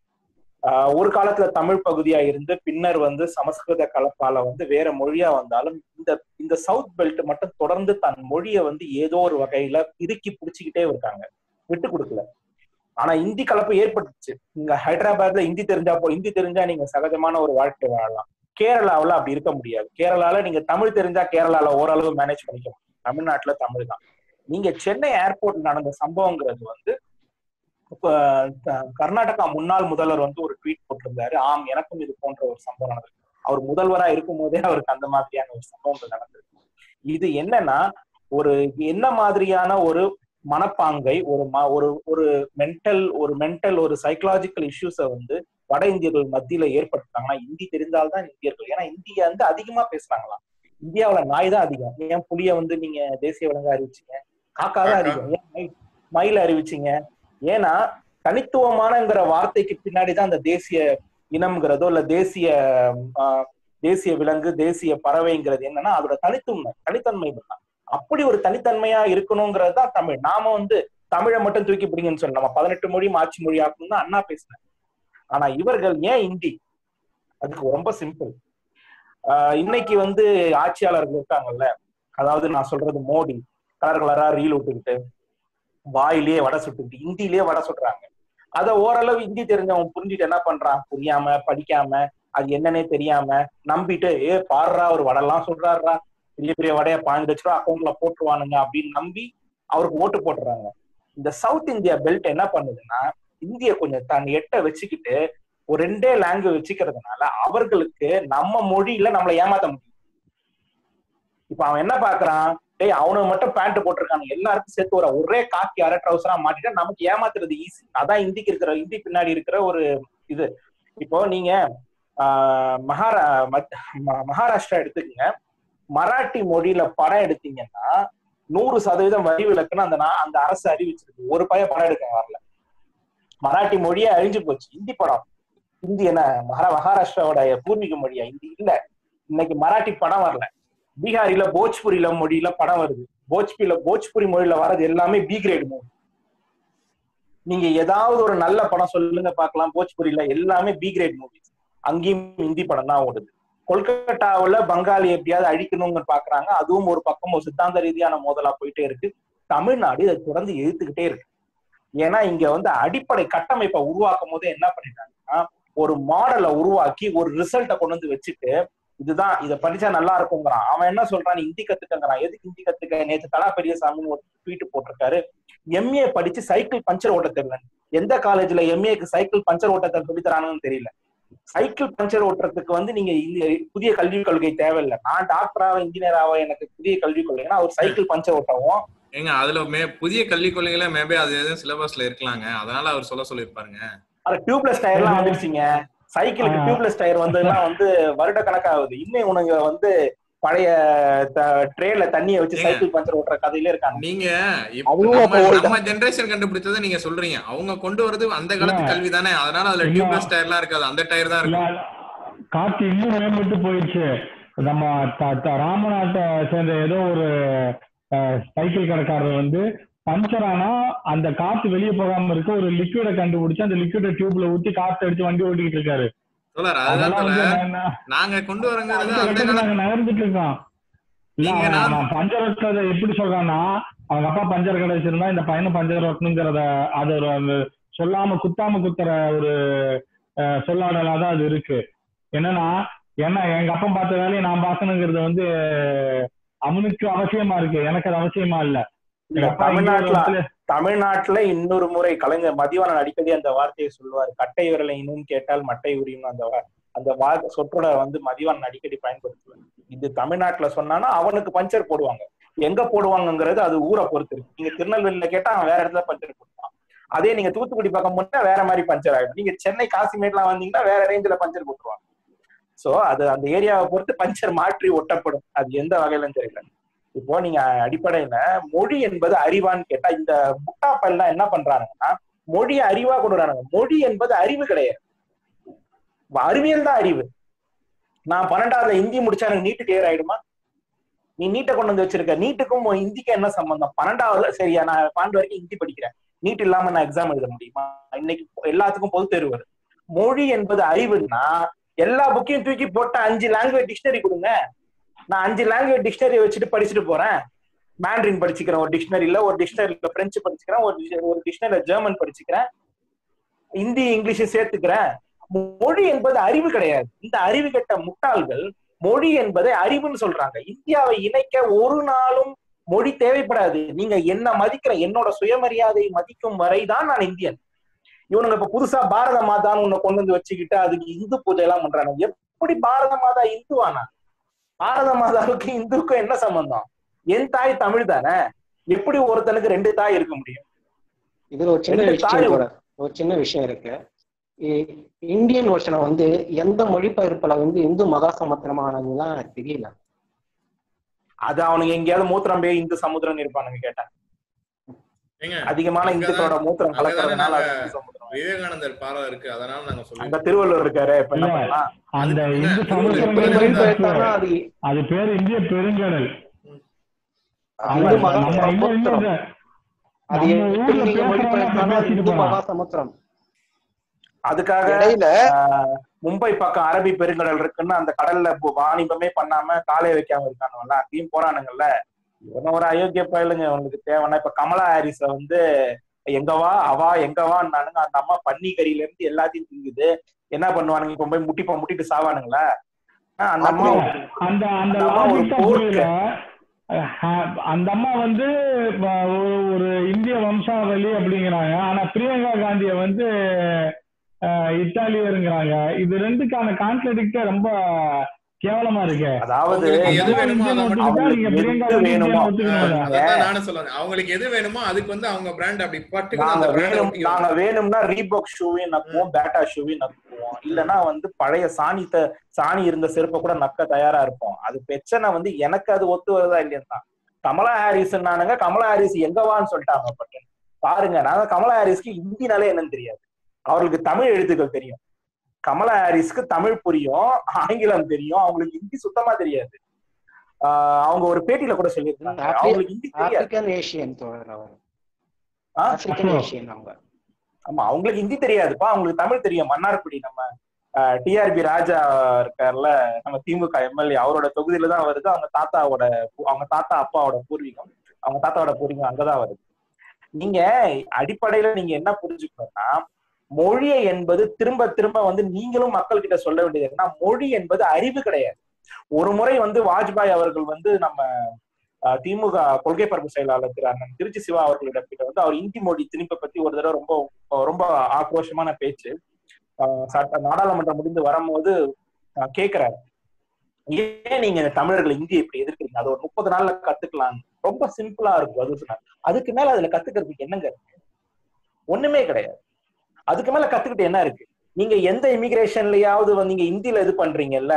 ஆஹ், ஒரு காலத்துல தமிழ் பகுதியா இருந்து பின்னர் வந்து சமஸ்கிருத கலப்பால வந்து வேற மொழியா வந்தாலும் இந்த இந்த சவுத் பெல்ட் மட்டும் தொடர்ந்து தன் மொழியை வந்து ஏதோ ஒரு வகையில இறுக்கி பிடிச்சுக்கிட்டே இருக்காங்க விட்டு கொடுக்கல ஆனா இந்தி கலப்பு ஏற்பட்டுச்சு இங்க ஹைதராபாத்ல இந்தி தெரிஞ்சா போ இந்தி தெரிஞ்சா நீங்க சகஜமான ஒரு வாழ்க்கை வாழலாம் கேரளாவுல அப்படி இருக்க முடியாது கேரளால நீங்க தமிழ் தெரிஞ்சா கேரளால ஓரளவு மேனேஜ் பண்ணிக்க முடியும் தமிழ்நாட்டுல தமிழ் தான் நீங்க சென்னை ஏர்போர்ட் நடந்த சம்பவங்கிறது வந்து இப்ப க- கர்நாடகா முன்னாள் முதல்வர் வந்து ஒரு ட்வீட் போட்டிருந்தாரு ஆம் எனக்கும் இது போன்ற ஒரு சம்பவம் நடந்தது அவர் முதல்வரா இருக்கும் போதே அவருக்கு அந்த மாதிரியான ஒரு சம்பவங்கள் நடந்திருக்கு இது என்னன்னா ஒரு என்ன மாதிரியான ஒரு மனப்பாங்கை ஒரு ம- ஒரு ஒரு மென்டல் ஒரு மென்டல் ஒரு சைக்கலாஜிக்கல் இஷ்யூஸை வந்து வட இந்தியர்கள் மத்தியில ஏற்படுத்துறாங்கன்னா இந்தி தெரிந்தால்தான் இந்தியர்கள் ஏன்னா இந்தியா வந்து அதிகமா பேசுறாங்களாம் இந்தியாவுல நாய் தான் அதிகம் ஏன் புலிய வந்து நீங்க தேசிய விலங்கா அறிவிச்சீங்க காக்கா தான் அதிகம் ஏன் மயில்- மயில் அறிவிச்சீங்க ஏன்னா தனித்துவமானங்கிற வார்த்தைக்கு பின்னாடிதான் அந்த தேசிய இனம்ங்கிறதோ இல்ல தேசிய ஆஹ், தேசிய விலங்கு தேசிய பறவைங்கிறது என்னன்னா அதோட தனித்தன்மை தனித்தன்மை தான் அப்படி ஒரு தனித்தன்மையா இருக்கணுங்கிறது தான் தமிழ் நாம வந்து தமிழை மட்டும் தூக்கி பிடிங்கன்னு சொல்லலாம் நம்ம பதினெட்டு மொழி ஆட்சி மொழி ஆக்கணும் தான் அண்ணா பேசினேன் ஆனா இவர்கள் ஏன் இந்தி அதுக்கு ரொம்ப சிம்பிள் இன்னைக்கு வந்து ஆட்சியாளர்கள் இருக்காங்கல்ல அதாவது நான் சொல்றது மோடி கலர் கலரா ரீல் விட்டுக்கிட்டு வாயிலேயே வடை சுட்டுக்கிட்டு இந்தியிலேயே வடை சுடுறாங்க அத ஓரளவு இந்தி தெரிஞ்சவன் புரிஞ்சுட்டு என்ன பண்றான் புரியாம படிக்காம அது என்னன்னே தெரியாம நம்பிட்டு ஏ பாடுறா ஒரு வடைலாம் சொல்றாருடா பெரிய பெரிய வடைய பாஞ்சு லட்ச ரூபா அக்கௌண்ட்ல போட்டுருவானுங்க அப்படின்னு நம்பி அவருக்கு ஓட்டு போட்டுறாங்க இந்த சவுத் இந்தியா பெல்ட் என்ன பண்ணுதுன்னா இந்திய கொஞ்சம் தன் எட்ட வச்சுக்கிட்டு ஒரு ரெண்டே லாங்குவேஜ் வச்சுக்கிறதுனால அவர்களுக்கு நம்ம மொழியில நம்மளை ஏமாத்த முடியும் இப்ப அவன் என்ன பாக்குறான் டேய் அவனுக்கு மட்டும் பேண்ட் போட்டிருக்காங்க எல்லாருக்கும் சேர்த்து ஒரு ஒரே காக்கி அரை ட்ரௌசரா மாட்டிட்டா நமக்கு ஏமாத்துறது ஈஸி அதான் இந்திக்கு இருக்கிற இந்தி பின்னாடி இருக்கிற ஒரு இது இப்போ நீங்க ஆஹ் மகாரா மத்- ம- மகாராஷ்டிரா எடுத்துக்கங்க மராட்டி மொழியில படம் எடுத்தீங்கன்னா நூறு சதவீதம் வரி விலக்குன்னு அந்த நா- அந்த அரசு அறிவிச்சிருக்கு ஒரு பையன் படம் எடுக்க வரல மராட்டி மொழியே அழிஞ்சு போச்சு ஹிந்தி படம் ஹிந்தி என்ன மகா மகாராஷ்டிராவோட பூர்வீக மொழியா ஹிந்தி இல்ல இன்னைக்கு மராட்டி படம் வரல பீகாரில போஜ்புரியில மொழியில படம் வருது போஜ்புரியில போஜ்புரி மொழியில வர்றது எல்லாமே பி கிரேட் மூவி நீங்க ஏதாவது ஒரு நல்ல படம் சொல்லுங்க பார்க்கலாம் போஜ்புரியில எல்லாமே பி கிரேட் மூவிஸ் அங்கேயும் ஹிந்தி படம் தான் ஓடுது கொல்கட்டாவுல பங்காளி எப்படியாவது அழிக்கணும்னு பாக்குறாங்க அதுவும் ஒரு பக்கம் ஒரு சித்தாந்த ரீதியான மோதலா போயிட்டே இருக்கு தமிழ்நாடு இதை தொடர்ந்து எதிர்த்துக்கிட்டே இருக்கு ஏன்னா இங்க வந்து அடிப்படை கட்டமைப்பை உருவாக்கும் போது என்ன பண்ணிட்டாங்கன்னா ஒரு மாடலை உருவாக்கி ஒரு ரிசல்ட்டை கொண்டு வந்து வச்சுட்டு இதுதான் இதை படிச்சா நல்லா இருக்குங்கிறான் அவன் என்ன சொல்றான் நீ ஹிந்தி கத்துக்கங்கிறான் எதுக்கு ஹிந்தி கத்துக்க நேற்று கலா பெரியசாமின்னு ஒரு ட்வீட் போட்டிருக்காரு எம்ஏ படிச்சு சைக்கிள் பஞ்சர் ஓட்ட தெரியல எந்த காலேஜ்ல எம்ஏக்கு சைக்கிள் பஞ்சர் ஓட்ட சொல்லி தரானுன்னு தெரியல சைக்கிள் பஞ்சர் ஓட்டுறதுக்கு வந்து நீங்க இந்த புதிய கல்விக் கொள்கை தேவையில்லை நான் டாக்டராவ இன்ஜினியராவ எனக்கு புதிய கல்விக் கொள்கைன்னா அவர் சைக்கிள் பஞ்சர் ஓட்டவும் ஏங்க அதுல மே புதிய கல்விக் கொள்கைகள மேபே அது எதுவும் சிலபஸ்ல இருக்கலாங்க அதனால அவர் சொல்ல சொல்லியிருப்பாருங்க அது டியூப்லெஸ் டயர்லாம் வந்துருச்சுங்க சைக்கிளுக்கு ஆ. டியூப்லெஸ் டயர் வந்ததுலாம் வந்து வருட கணக்காகுது இன்னும் உனக்கு வந்து பழைய ட்ரேல தண்ணிய வச்சு ஏங்க. சைக்கிள் பஞ்சர் ஓட்டுற கதையில இருக்காங்க நீங்க இப்ப அதுவும் நம்ம அப்ப old. நம்ம ஜெனரேஷன் கண்டுபிடிச்சதை நீங்க சொல்றீங்க அவங்க கொண்டு வரது அந்த காலத்து இல்ல. கல்வி தானே அதனால அதுல இல்ல. டியூப்லெஸ் டயர்லாம் இருக்காது அந்த டயர் தான் இல்ல, இருக்கும் காத்து இன்னும் மேம்பட்டு போயிடுச்சு நம்ம த- த- ராமநாட்டை சேர்ந்த ஏதோ ஒரு அஹ், சைக்கிள் கடைக்காரர் வந்து பஞ்சர் ஆனா அந்த காத்து வெளியே போகாம இருக்க ஒரு லிக்விடை கண்டுபிடிச்சு அந்த லிக்விட டியூப்ல ஊத்தி காத்து அடிச்சு வண்டி ஓட்டிக்கிட்டு இருக்காரு தோழர் அதுதான் அதெல்லாம் தோழர் வந்து நான் நாங்க கொண்டு வரங்கிறது அடுத்த அந்த கட்டத்துக்கு காலத்து நாங்க நகர்ந்துட்டு இருக்கோம் இல்ல நீங்க அவன் நான்- அவன் பஞ்சர் ஓட்டுறத எப்படி சொல்றான்னா அவங்க அப்பா பஞ்சர் கடை வச்சிருந்தா இந்த பையனும் பஞ்சர் ஓட்டணுங்கிறத அது ஒரு அந்த சொல்லாம குத்தாம குத்துற ஒரு அஹ், சொல்லாடலா தான் அது இருக்கு என்னன்னா என்ன எங்க அப்பா பார்த்த வேலையை நான் பார்க்கணுங்கிறது வந்து அவனுக்கு அவசியமா இருக்கு எனக்கு அது அவசியமா இல்ல இல்ல எங்க அப்பா இங்க ஒரு தமிழ்நாட்டுல இடத்துல- தமிழ்நாட்டுல இன்னொரு முறை கலைஞர் மதிவாணன் அடிக்கடி அந்த வார்த்தையை சொல்லுவார் கட்டை விரலை இன்னும் கேட்டால் மட்டை உரியும் அந்த வா- அந்த வா சொற்றோட வந்து மதிவாணன் அடிக்கடி பயன்படுத்துவார் இது தமிழ்நாட்டுல சொன்னானா அவனுக்கு பஞ்சர் போடுவாங்க எங்க போடுவாங்கங்கிறது அது ஊரை பொறுத்து இருக்கு நீங்க திருநெல்வேலியில கேட்டா அவன் வேற இடத்துல பஞ்சர் போடுவான் அதே நீங்க தூத்துக்குடி பக்கம் போனா வேற மாதிரி பஞ்சர் ஆயிடும் நீங்க சென்னை காசிமேட்லாம் வந்தீங்கன்னா வேற ரேஞ்சில பஞ்சர் போட்டுருவாங்க சோ அது அந்த ஏரியாவை பொறுத்து பஞ்சர் மாற்றி ஒட்டப்படும் அது எந்த வகையிலும் தெரியல இப்போ நீங்க அடிப்படையில மொழி என்பது அறிவான்னு கேட்டா இந்த முட்டாப்பெல்லாம் என்ன பண்றாங்கன்னா மொழியை அறிவா கொண்டு வரானுங்க மொழி என்பது அறிவு கிடையாது அறிவியல் தான் அறிவு நான் பன்னெண்டாவதுல ஹிந்தி முடிச்சா எனக்கு நீட்டு கிளியர் ஆயிடுமா நீ நீட்டை கொண்டு வந்து வச்சிருக்க நீட்டுக்கும் உன் ஹிந்திக்கும் என்ன சம்பந்தம் பன்னெண்டாவதுல சரியா நான் பன்னெண்டு வரைக்கும் ஹிந்தி படிக்கிறேன் நீட் இல்லாம நான் எக்ஸாம் எழுத முடியுமா இன்னைக்கு எல்லாத்துக்கும் பொது தேர்வு வருது மொழி என்பது அறிவுன்னா எல்லா புக்கையும் தூக்கி போட்டு அஞ்சு லாங்குவேஜ் டிக்ஷனரி கொடுங்க நான் அஞ்சு லாங்குவேஜ் டிக்ஷனரி வச்சுட்டு படிச்சுட்டு போறேன் மேண்ட்ரின் படிச்சுக்கிறேன் ஒரு டிக்ஷனரியில ஒரு டிக்ஷனரியில பிரெஞ்சு படிச்சுக்கிறேன் ஒரு dis- ஒரு டிக்ஷனரியில ஜெர்மன் படிச்சுக்கிறேன் இந்தி இங்கிலீஷ் சேர்த்துக்கிறேன் மொழி என்பது அறிவு கிடையாது இந்த அறிவு கெட்ட முட்டாள்கள் மொழி என்பதை அறிவுன்னு சொல்றாங்க இந்தியாவை இணைக்க ஒரு நாளும் மொழி தேவைப்படாது நீங்க என்ன மதிக்கிற என்னோட சுயமரியாதை மதிக்கும் வரைதான் நான் இந்தியன் இவனுங்க இப்ப புதுசா பாரத மாதான்னு உன்னை கொண்டு வந்து வச்சுக்கிட்டு அதுக்கு இந்து பூஜை எல்லாம் பண்றாங்க எப்படி பாரத மாதா இந்துவானா பாரத மாதாவுக்கு இந்துவுக்கும் என்ன சம்பந்தம் என் தாய் தமிழ் தானே எப்படி ஒருத்தனுக்கு ரெண்டு தாய் இருக்க முடியும் இதுல ஒரு சின்ன ரெண்டு விஷயம் தாய் கூட ஒரு சின்ன விஷயம் இருக்கு இ- இந்தியன் ஓஷனை வந்து எந்த மொழிபெயர்ப்புல வந்து இந்து மகா சமுத்திரமானதுலாம் எனக்கு தெரியல அது அவனுங்க எங்கேயாவது மூத்திரம் போய் இந்து சமுத்திரம் இருப்பானுங்க கேட்டா ஏங்க அதிகமான அங்கதான் இந்துக்களோட மூத்திரம் அங்கதானே கலக்கறதுனால அது நாங்க- இந்து சமுத்திரம் விவேகானந்தர் பாறை இருக்கு அதனால நாங்க அங்க சொல்லுவோம் திருவள்ளுவர் இருக்காரு இப்ப என்ன இல்ல. பண்ணலாம் அந்த அது- இந்து இல்ல, சமுத்திரம் இப்ப எப்படி இருந்தா- மொழிபெயர்த்தாலும் அது அது பேர் இந்திய பெருங்கடல் அது இந்து மகா நம்ம இங்க இங்க சமுத்திரம் இந்த- அது நம்ம எப்படி ஊர்ல நீங்க பேசுறவங்க மொழிபெயர்த்தாலும் அது பேசிட்டு இந்து போறான். மகா சமுத்திரம் அதுக்காக இடையில ஆஹ், மும்பை பக்கம் அரபி பெருங்கடல் இருக்குன்னு அந்த கடல்ல பு- வாணிபமே பண்ணாம காலை வைக்காம இருக்கானுங்கல்ல அங்கேயும் போறானுங்கல்ல இவன ஒரு அயோக்கிய பயலுங்க அவனுக்கு தேவைன்னா இப்ப கமலா ஹாரிஸ வந்து எங்கவா அவா எங்கவான்னானுங்க அந்த அம்மா பன்னி கறியில இருந்து எல்லாத்தையும் திங்குது என்ன பண்ணுவானுங்க இப்ப போய் முட்டிப்ப முட்டிட்டு சாவானுங்களா ஆஹ், அந்த அம்மா இல்ல, அந்த அந்த அந்த அம்மா ஒரு லாஜிக் தான் போர்க்கு. புரியல அஹ், அந்த அம்மா வந்து வ- ஒரு ஒரு இந்திய வம்சாவளி அப்படிங்கிறாங்க ஆனா பிரியங்கா காந்திய வந்து அஹ், இத்தாலியருங்கிறாங்க இது ரெண்டுக்கான கான்ட்ரடிக்டே ரொம்ப கேவலமா இருக்கு அதாவது அவங்களுக்கு அந்த எது அம்மா வேணுமோ இந்தியன் அதை மட்டும் ஒத்துக்கிட்டா நீங்க அவங்களுக்கு பிரியங்கா எது வந்து வேணுமோ, இந்தியன் ஒத்துக்கணும்ல அதான் நானும் சொல்லுவேன் அவங்களுக்கு எது வேணுமோ அதுக்கு வந்து அவங்க பிராண்ட் அப்படி பட்டுக்கு நாங்க அந்த பிராண்ட் வேணும் நாங்க வேணும்னா ரீபாக் ஷூவையும் நக்குவோம் பேட்டா ஷூவையும் நக்குவோம் இல்லைன்னா வந்து பழைய சாணி த- சாணி இருந்த செருப்பை கூட நக்க தயாரா இருப்போம் அது பிரச்சனை வந்து எனக்கு அது ஒத்து வருதா இல்லையா கமலா ஹாரிஸ் நானுங்க கமலா ஹாரிஸ் எங்கவான்னு சொல்லிட்டாங்க பட்டு பாருங்க நாங்க கமலா ஹாரிஸ்க்கு ஹிந்தினாலே என்னன்னு தெரியாது அவர்களுக்கு தமிழ் எழுத்துக்கள் தெரியும் கமலா ஹாரிஸ்க்கு தமிழ் புரியும் ஆங்கிலம் தெரியும் அவங்களுக்கு ஹிந்தி சுத்தமா தெரியாது ஆஹ் அவங்க ஒரு பேட்டியில கூட சொல்லியிருக்காங்க ஆப்பிரி- அவங்களுக்கு ஹிந்தி தெரியாது ஆப்பிரிக்கன் ஏஷியன் தோழர் அவர் ஆ? ஆப்பிரிக்கன் ஏஷியன் அவங்க ஆமா அவங்களுக்கு ஹிந்தி தெரியாதுப்பா அவங்களுக்கு தமிழ் தெரியும் மன்னார்குடி நம்ம டிஆர்பி ராஜா இருக்கார்ல நம்ம திமுக எம்எல்ஏ அவரோட தொகுதியில தான் வருது அவங்க தாத்தாவோட அவங்க தாத்தா அப்பாவோட பூர்வீகம் அவங்க தாத்தாவோட பூர்வீகம் அங்கதான் வருது நீங்க அடிப்படையில நீங்க என்ன புரிஞ்சுக்கணும்னா மொழியை என்பது திரும்ப திரும்ப வந்து நீங்களும் மக்கள் கிட்ட சொல்ல வேண்டியது என்னன்னா மொழி என்பது அறிவு கிடையாது ஒரு முறை வந்து வாஜ்பாய் அவர்கள் வந்து நம்ம அஹ், திமுக கொள்கை பரப்பு செயலாளர் திரு அண்ணன் திருச்சி சிவா அவர்களிடம் கிட்ட வந்து அவர் இந்தி மொழி திணிப்பை பத்தி ஒரு தடவை ரொம்ப ரொம்ப ஆக்ரோஷமான பேச்சு அஹ், சட்ட நாடாளுமன்றம் முடிந்து வரும்போது அஹ், கேக்குறாரு ஏன் நீங்க தமிழர்கள் இந்தி இப்படி எதிர்க்கிறீங்க அது ஒரு முப்பது நாள்ல கத்துக்கலாம் ரொம்ப சிம்பிளா இருக்கும் அது சொன்னார் அதுக்கு மேல அதுல கத்துக்கிறதுக்கு என்னங்க இருக்கு ஒண்ணுமே கிடையாது அதுக்கு மேல கத்துக்கிட்டு என்ன இருக்கு நீங்க எந்த இமிகிரேஷன்லயாவது வந்து நீங்க இந்தியில இது பண்றீங்கல்ல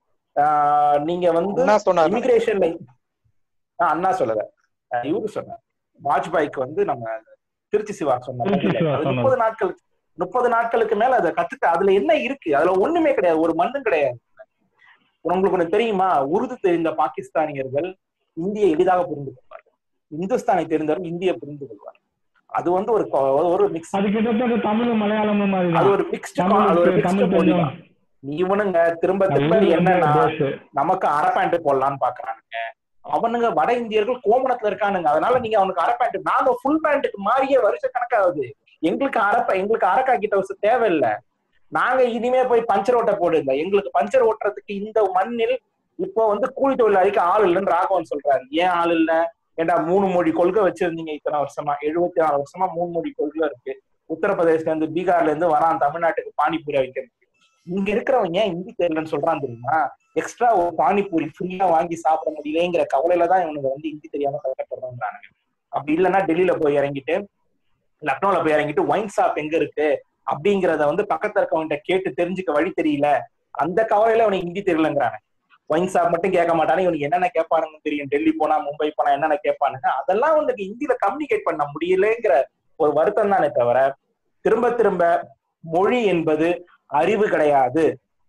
ஆஹ் நீங்க வந்து என்ன சொன்னாரு இமிகிரேஷன்ல அண்ணா சொல்லல அஹ் இவரு சொன்னார் வாஜ்பாய்க்கு வந்து நம்ம திருச்சி சிவா சொன்ன திருச்சி பதில். சிவா அது சொன்னது. முப்பது நாட்களுக்கு முப்பது நாட்களுக்கு மேல அதை கத்துக்க அதுல என்ன இருக்கு அதுல ஒண்ணுமே கிடையாது ஒரு மண்ணும் கிடையாது உங்களுக்கு ஒண்ணு தெரியுமா உருது தெரிந்த பாகிஸ்தானியர்கள் இந்தியை எளிதாக புரிந்து கொள்வார்கள் இந்துஸ்தானை தெரிந்தவர்கள் இந்தியை புரிந்து கொள்வார்கள் அது வந்து ஒரு கொ- ஒரு மிக்ஸ் அது கிட்டத்தட்ட தமிழ் மலையாளமும் மாதிரி அது தான் ஒரு மிக்ஸ்டு அது ஒரு தமிழ் மிக்ஸ்டு தமிழ் மொழி தெரியும் தான் இவனுங்க திரும்ப அது திரும்ப உருது வந்து என்னன்னா base. நமக்கு அரை பேண்ட் போடலாம்னு பாக்குறானுங்க அவனுங்க வட இந்தியர்கள் கோமணத்துல இருக்கானுங்க அதனால நீங்க அவனுக்கு அரை பேண்ட் நாங்க ஃபுல் பேண்ட்டுக்கு மாறியே வருஷ கணக்காகுது எங்களுக்கு அரை பே- எங்களுக்கு அரைக்கா கிட்ட தேவையில்லை நாங்க இனிமே போய் பஞ்சர் ஓட்ட போடுங்க எங்களுக்கு பஞ்சர் ஓட்டுறதுக்கு இந்த மண்ணில் இப்போ வந்து கூலி தொழிலாளிக்கு ஆள் இல்லைன்னு ராகவன் சொல்றாரு ஏன் ஆள் இல்ல ஏண்டா மூணு மொழி கொள்கை வச்சிருந்தீங்க இத்தனை வருஷமா எழுபத்தி நாலு வருஷமா மூணு மொழி கொள்கை இருக்கு உத்தரப்பிரதேசல இருந்து பீகார்ல இருந்து வரான் தமிழ்நாட்டுக்கு பானிபூரி வைக்கிறது இங்க இருக்கிறவங்க ஏன் ஹிந்தி தெரியலன்னு சொல்றான் தெரியுமா எக்ஸ்ட்ரா ஒரு பானிபூரி ஃப்ரீயா வாங்கி சாப்பிட முடியலங்கிற கவலையில தான் இவனுக்கு வந்து ஹிந்தி தெரியாம கஷ்டப்படுறாங்க அப்படி இல்லைன்னா டெல்லியில போய் இறங்கிட்டு லக்னோல போய் இறங்கிட்டு ஒயின் ஷாப் எங்க இருக்கு அப்படிங்கறத வந்து பக்கத்துல இருக்கவன்கிட்ட கேட்டு தெரிஞ்சுக்க வழி தெரியல அந்த கவலையில அவனுக்கு ஹிந்தி தெரியலங்கிறாங்க ஒயின் ஷாப் மட்டும் கேட்க மாட்டானு இவனுக்கு என்னென்ன கேட்பானுங்கன்னு தெரியும் டெல்லி போனா மும்பை போனா என்னென்ன கேட்பானுங்க அதெல்லாம் உனக்கு ஹிந்தியில கம்யூனிகேட் பண்ண முடியலங்கிற ஒரு வருத்தம் தானே தவிர திரும்ப திரும்ப மொழி என்பது அறிவு கிடையாது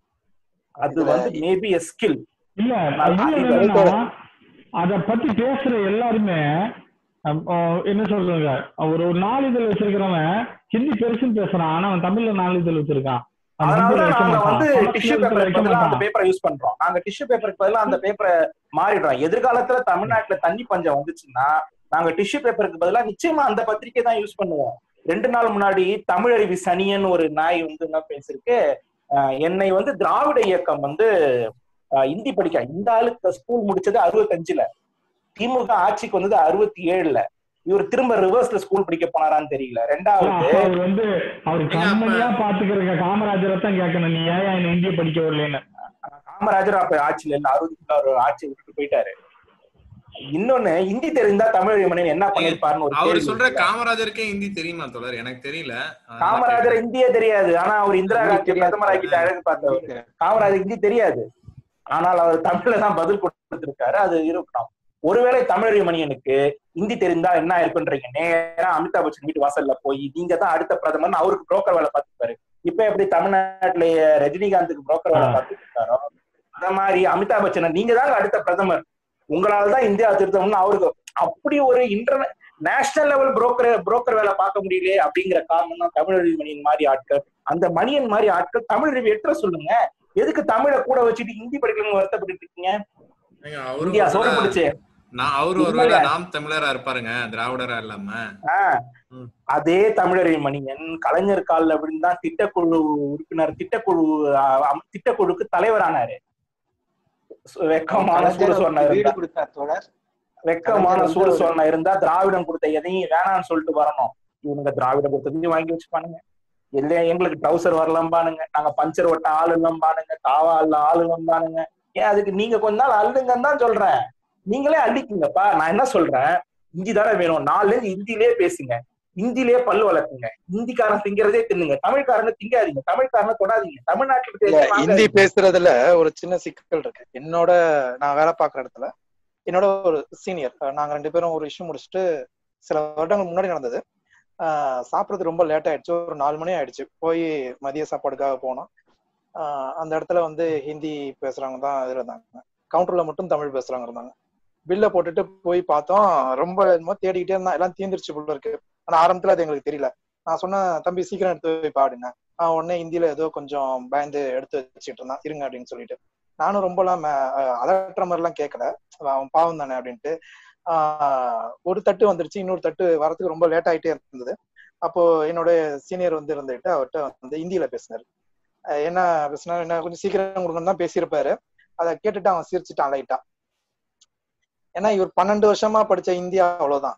அது இதுல- வந்து மேபி எ ஸ்கில் இல்ல நான் இதுல அது என்னன்னா அத பத்தி பேசுற எல்லாருமே அஹ், அஹ், என்ன சொல்றாங்க ஒரு ஒரு நாளிதழ் வச்சிருக்கிறவன் ஹிந்தி பெருசுன்னு பேசுறான் ஆனா அவன் தமிழ்ல நாளிதழ் வச்சிருக்கான் அவன் அதனாலதான் ஹிந்தில வைக்க நாங்க மாட்டான். வந்து சமஸ்கிருதத்துல டிஷ்யூ வைக்க பேப்பருக்கு பதிலா அந்த மாட்டான். பேப்பரை யூஸ் பண்றோம் நாங்க டிஷ்யூ பேப்பருக்கு பதிலா அந்த பேப்பரை மாறிடுறோம் எதிர்காலத்துல தமிழ்நாட்டுல தண்ணி பஞ்சம் வந்துச்சுன்னா நாங்க டிஷ்யூ பேப்பருக்கு பதிலா நிச்சயமா அந்த பத்திரிக்கை தான் யூஸ் பண்ணுவோம் ரெண்டு நாள் முன்னாடி தமிழறிவி சனியன் ஒரு நாய் வந்து என்ன பேசிருக்கு அஹ் என்னை வந்து திராவிட இயக்கம் வந்து அஹ் இந்தி படிக்க இந்த ஆளுக்கு ஸ்கூல் முடிச்சது அறுபத்தஞ்சுல திமுக ஆட்சிக்கு வந்தது அறுபத்தி ஏழுல இவர் திரும்ப ரிவர்ஸ்ல ஸ்கூல் படிக்க போனாரான்னு தெரியல ரெண்டாவது அப்ப அவர் வந்து அவர் நீங்க அப்ப- கண்மணியா பாத்துக்கிறங்க காமராஜரை தான் கேட்கணும் நீ ஏன் என்ன இந்திய படிக்க வரலன்னு காமராஜர் அப்ப ஆட்சியில இல்ல அறுபதுல ஒரு ஆட்சி விட்டுட்டு போயிட்டாரு இன்னொன்னு இந்தி தெரிந்தா தமிழ் மன்னன் என்ன பண்ணிருப்பாருன்னு ஒரு அவர் கேள்வி சொல்ற இருக்குல்ல. காமராஜருக்கே ஹிந்தி தெரியுமா தோழர் எனக்கு தெரியல அதனால காமராஜர் இந்தியே தெரியாது ஆனா அவர் இந்திரா ஹிந்தி காந்தி தெரியாது. பிரதமர் ஆக்கிட்ட அழகு பார்த்தவர் காமராஜர் ஹிந்தி தெரியாது ஆனால் அவர் தமிழ்ல தான் பதில் கொடுத்திருக்காரு அது இருக்கணும் ஒருவேளை தமிழறி மணியனுக்கு ஹிந்தி தெரிந்தா என்ன இருக்குன்றீங்க நேரா அமிதாப் பச்சன் வீட்டு வாசல்ல போய் நீங்க தான் அடுத்த பிரதமர் அவருக்கு புரோக்கர் வேலை பார்த்துப்பாரு இப்ப எப்படி தமிழ்நாட்டுல ரஜினிகாந்துக்கு புரோக்கர் வேலை ஆ. பார்த்துட்டு இருக்காரோ அத மாதிரி அமிதாப் பச்சனை நீங்க தாங்க அடுத்த பிரதமர் உங்களால தான் இந்தியா திருத்தம்னு அவருக்கு அப்படி ஒரு international level broker broker வேலை பார்க்க முடியலையே அப்படிங்கிற காரணம் தான் தமிழ் மணியன் மாதிரி ஆட்கள் அந்த மணியன் மாதிரி ஆட்கள் தமிழ் ரிவி எட்ட சொல்லுங்க எதுக்கு தமிழை கூட வச்சுட்டு ஹிந்தி படிக்கணும்னு வருத்தப்பட்டு இருக்கீங்க ஏங்க, அவரு இந்தியா ஒரு சோறு வேளை- பிடிச்சு நான் அவரு இல்ல. ஒருவேளை நாம் தமிழரா இருப்பாருங்க திராவிடரா இல்லாம ஆஹ் ம். அதே தமிழறி மணியன் கலைஞர் காலில் அப்படின்னு தான் திட்டக்குழு உறுப்பினர் திட்டக்குழு ஆஹ், அம்- திட்டக்குழுக்கு தலைவரானாரு சு- வெக்கமான சூடு சொன்ன வீடு இருந்தா கொடுத்தார் தோழர் வெக்கமான கலைஞர் சூடு வந்து சொன்ன இருந்தா திராவிடம் கொடுத்த எதையும் வேணாம்னு சொல்லிட்டு வரணும் இவனுங்க திராவிடம் கொடுத்ததையும் வாங்கி வச்சுப்பானுங்க இல்லையா எங்களுக்கு ட்ரௌசர் வரலம்பானுங்க நாங்க பஞ்சர் ஓட்ட ஆள் இல்லம்பானுங்க தாவா அல்ல ஆள் இல்லம்பானுங்க ஏன் அதுக்கு நீங்க கொஞ்ச நாள் அள்ளுங்கன்னு தான் சொல்றேன் நீங்களே அள்ளிக்குங்கப்பா நான் என்ன சொல்றேன் இந்தி தானே வேணும் நாலு இந்தியிலே பேசுங்க இந்தியிலே பல்லு வளர்க்குங்க இந்திக்காரன் திங்கிறதே தின்னுங்க தமிழ்காரனை திங்காதீங்க தமிழ்காரனை தொடாதீங்க தமிழ்நாட்டுல இல்ல பேசி ஹிந்தி வாங்காதீங்க. பேசுறதுல ஒரு சின்ன சிக்கல் இருக்கு என்னோட நான் வேலை பார்க்குற இடத்துல என்னோட ஒரு சீனியர் நாங்க ரெண்டு பேரும் ஒரு இஷ்யூ முடிச்சுட்டு சில வருடங்கள் முன்னாடி நடந்தது ஆஹ் சாப்பிட்றது ரொம்ப லேட் ஆயிடுச்சு ஒரு நாலு மணி ஆயிடுச்சு போய் மதிய சாப்பாடுக்காக போனோம் ஆஹ் அந்த இடத்துல வந்து ஹிந்தி பேசுறவங்க தான் இதுல இருந்தாங்க கவுண்டர்ல மட்டும் தமிழ் பேசுறவங்க இருந்தாங்க பில்ல போட்டுட்டு போய் பார்த்தோம் ரொம்ப என்னமோ தேடிக்கிட்டே இருந்தான் எல்லாம் தீந்துருச்சு போல இருக்கு ஆனா ஆரம்பத்துல அது எங்களுக்கு தெரியல நான் சொன்னேன் தம்பி சீக்கிரம் எடுத்து போய் பாடுங்க அவன் உடனே ஹிந்தியில ஏதோ கொஞ்சம் பயந்து எடுத்து வச்சுட்டு இருந்தான் இருங்க அப்படின்னு சொல்லிட்டு நானும் ரொம்பலாம் ம- அதட்டுற மாதிரிலாம் கேட்கல அவன் பாவம் தானே அப்படின்ட்டு ஆஹ் ஒரு தட்டு வந்துருச்சு இன்னொரு தட்டு வரதுக்கு ரொம்ப லேட் ஆயிட்டே இருந்தது அப்போ என்னோட சீனியர் வந்து இருந்துட்டு அவர்கிட்ட வந்து ஹிந்தியில பேசினாரு அஹ் என்ன பேசினாரு என்ன கொஞ்சம் சீக்கிரம் கொடுக்கணும் தான் பேசியிருப்பாரு அதை கேட்டுட்டு அவன் சிரிச்சுட்டான் லைட்டா ஏன்னா இவர் பன்னெண்டு வருஷமா படிச்ச இந்தியா அவ்வளவுதான்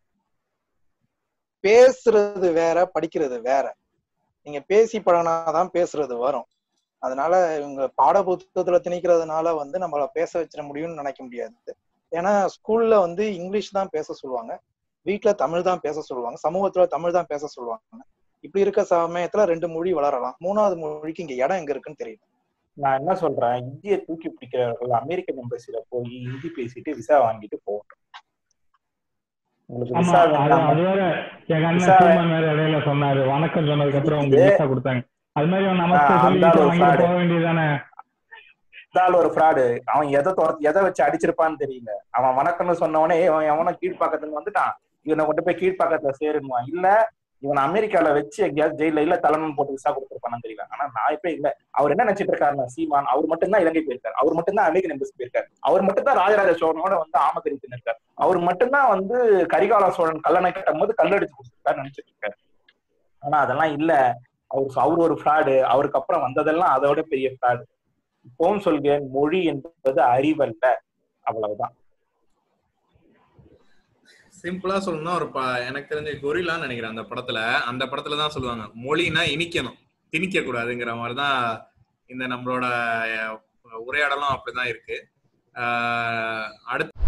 பேசுறது வேற படிக்கிறது வேற நீங்க பேசி பழகினாதான் பேசுறது வரும் அதனால இவங்க பாட புத்தகத்துல திணிக்கிறதுனால வந்து நம்மள பேச வச்சிட முடியும்னு நினைக்க முடியாது ஏன்னா ஸ்கூல்ல வந்து இங்கிலீஷ் தான் பேச சொல்லுவாங்க வீட்ல தமிழ் தான் பேச சொல்லுவாங்க சமூகத்துல தமிழ் தான் பேச சொல்லுவாங்க இப்படி இருக்க சமயத்துல ரெண்டு மொழி வளரலாம் மூணாவது மொழிக்கு இங்க இடம் எங்க இருக்குன்னு தெரியல நான் என்ன சொல்றேன் இந்திய தூக்கி பிடிக்கிறவர்கள் அமெரிக்கன் எம்பசில போய் ஹிந்தி பேசிட்டு விசா வாங்கிட்டு போகட்டும் உங்களுக்கு ஆமா விசா அது வேண்டாம் அது வேற எங்க அண்ணன் விசா- சீமான் வேற இடையில சொன்னாரு வணக்கம் சொன்னதுக்கு அப்புறம் உங்களுக்கு விசா கொடுத்தாங்க அது மாதிரி அவன் நமஸ்தே ஆ, அந்த சொல்லிட்டு ஆளு ஒரு வாங்கிட்டு fraud. போக வேண்டியதுதானே இருந்தாலும் ஒரு ஃப்ராடு அவன் எதை துரத்து எதை வச்சு அடிச்சிருப்பான்னு தெரியல அவன் வணக்கம்னு சொன்னவனே அவன் எவன கீழ்ப்பாக்கத்துல வந்துட்டான் இவனை கொண்டு போய் கீழ்ப்பாக்கத்துல சேருவான் இல்ல இவன் அமெரிக்கால வச்சு எங்கேயாவது ஜெயில இல்ல தலைமன் போட்டு விசா கொடுத்துருப்பானு தெரியல ஆனா நான் இப்ப இல்ல அவர் என்ன நினைச்சிட்டு இருக்காருன்னா சீமான் அவர் மட்டும்தான் இலங்கை போயிருக்காரு அவர் மட்டும்தான் அமெரிக்கன் எம்பசி போயிருக்காரு அவர் மட்டும்தான் ராஜராஜ சோழனோட வந்து ஆமக்கறி தின்னிருக்காரு அவர் மட்டும்தான் வந்து கரிகால சோழன் கல்லணை கட்டும் போது கல்லடிச்சு கொடுத்துருக்காரு நினைச்சிட்டு இருக்காரு ஆனா அதெல்லாம் இல்ல அவர் அவர் ஒரு ஃப்ராடு அவருக்கு அப்புறம் வந்ததெல்லாம் அதோட பெரிய ஃப்ராடு இப்பவும் சொல்கிறேன் மொழி என்பது அறிவல்ல அவ்வளவுதான் சிம்பிளா சொல்லணும்னா ஒரு ப- எனக்கு தெரிஞ்ச கொரிலான்னு நினைக்கிறேன் அந்த படத்துல அந்த படத்துல தான் சொல்லுவாங்க மொழினா இனிக்கணும் திணிக்க கூடாதுங்கிற மாதிரிதான் இந்த நம்மளோட அஹ், உரையாடலும் அப்படிதான் இருக்கு ஆஹ் அடுத்து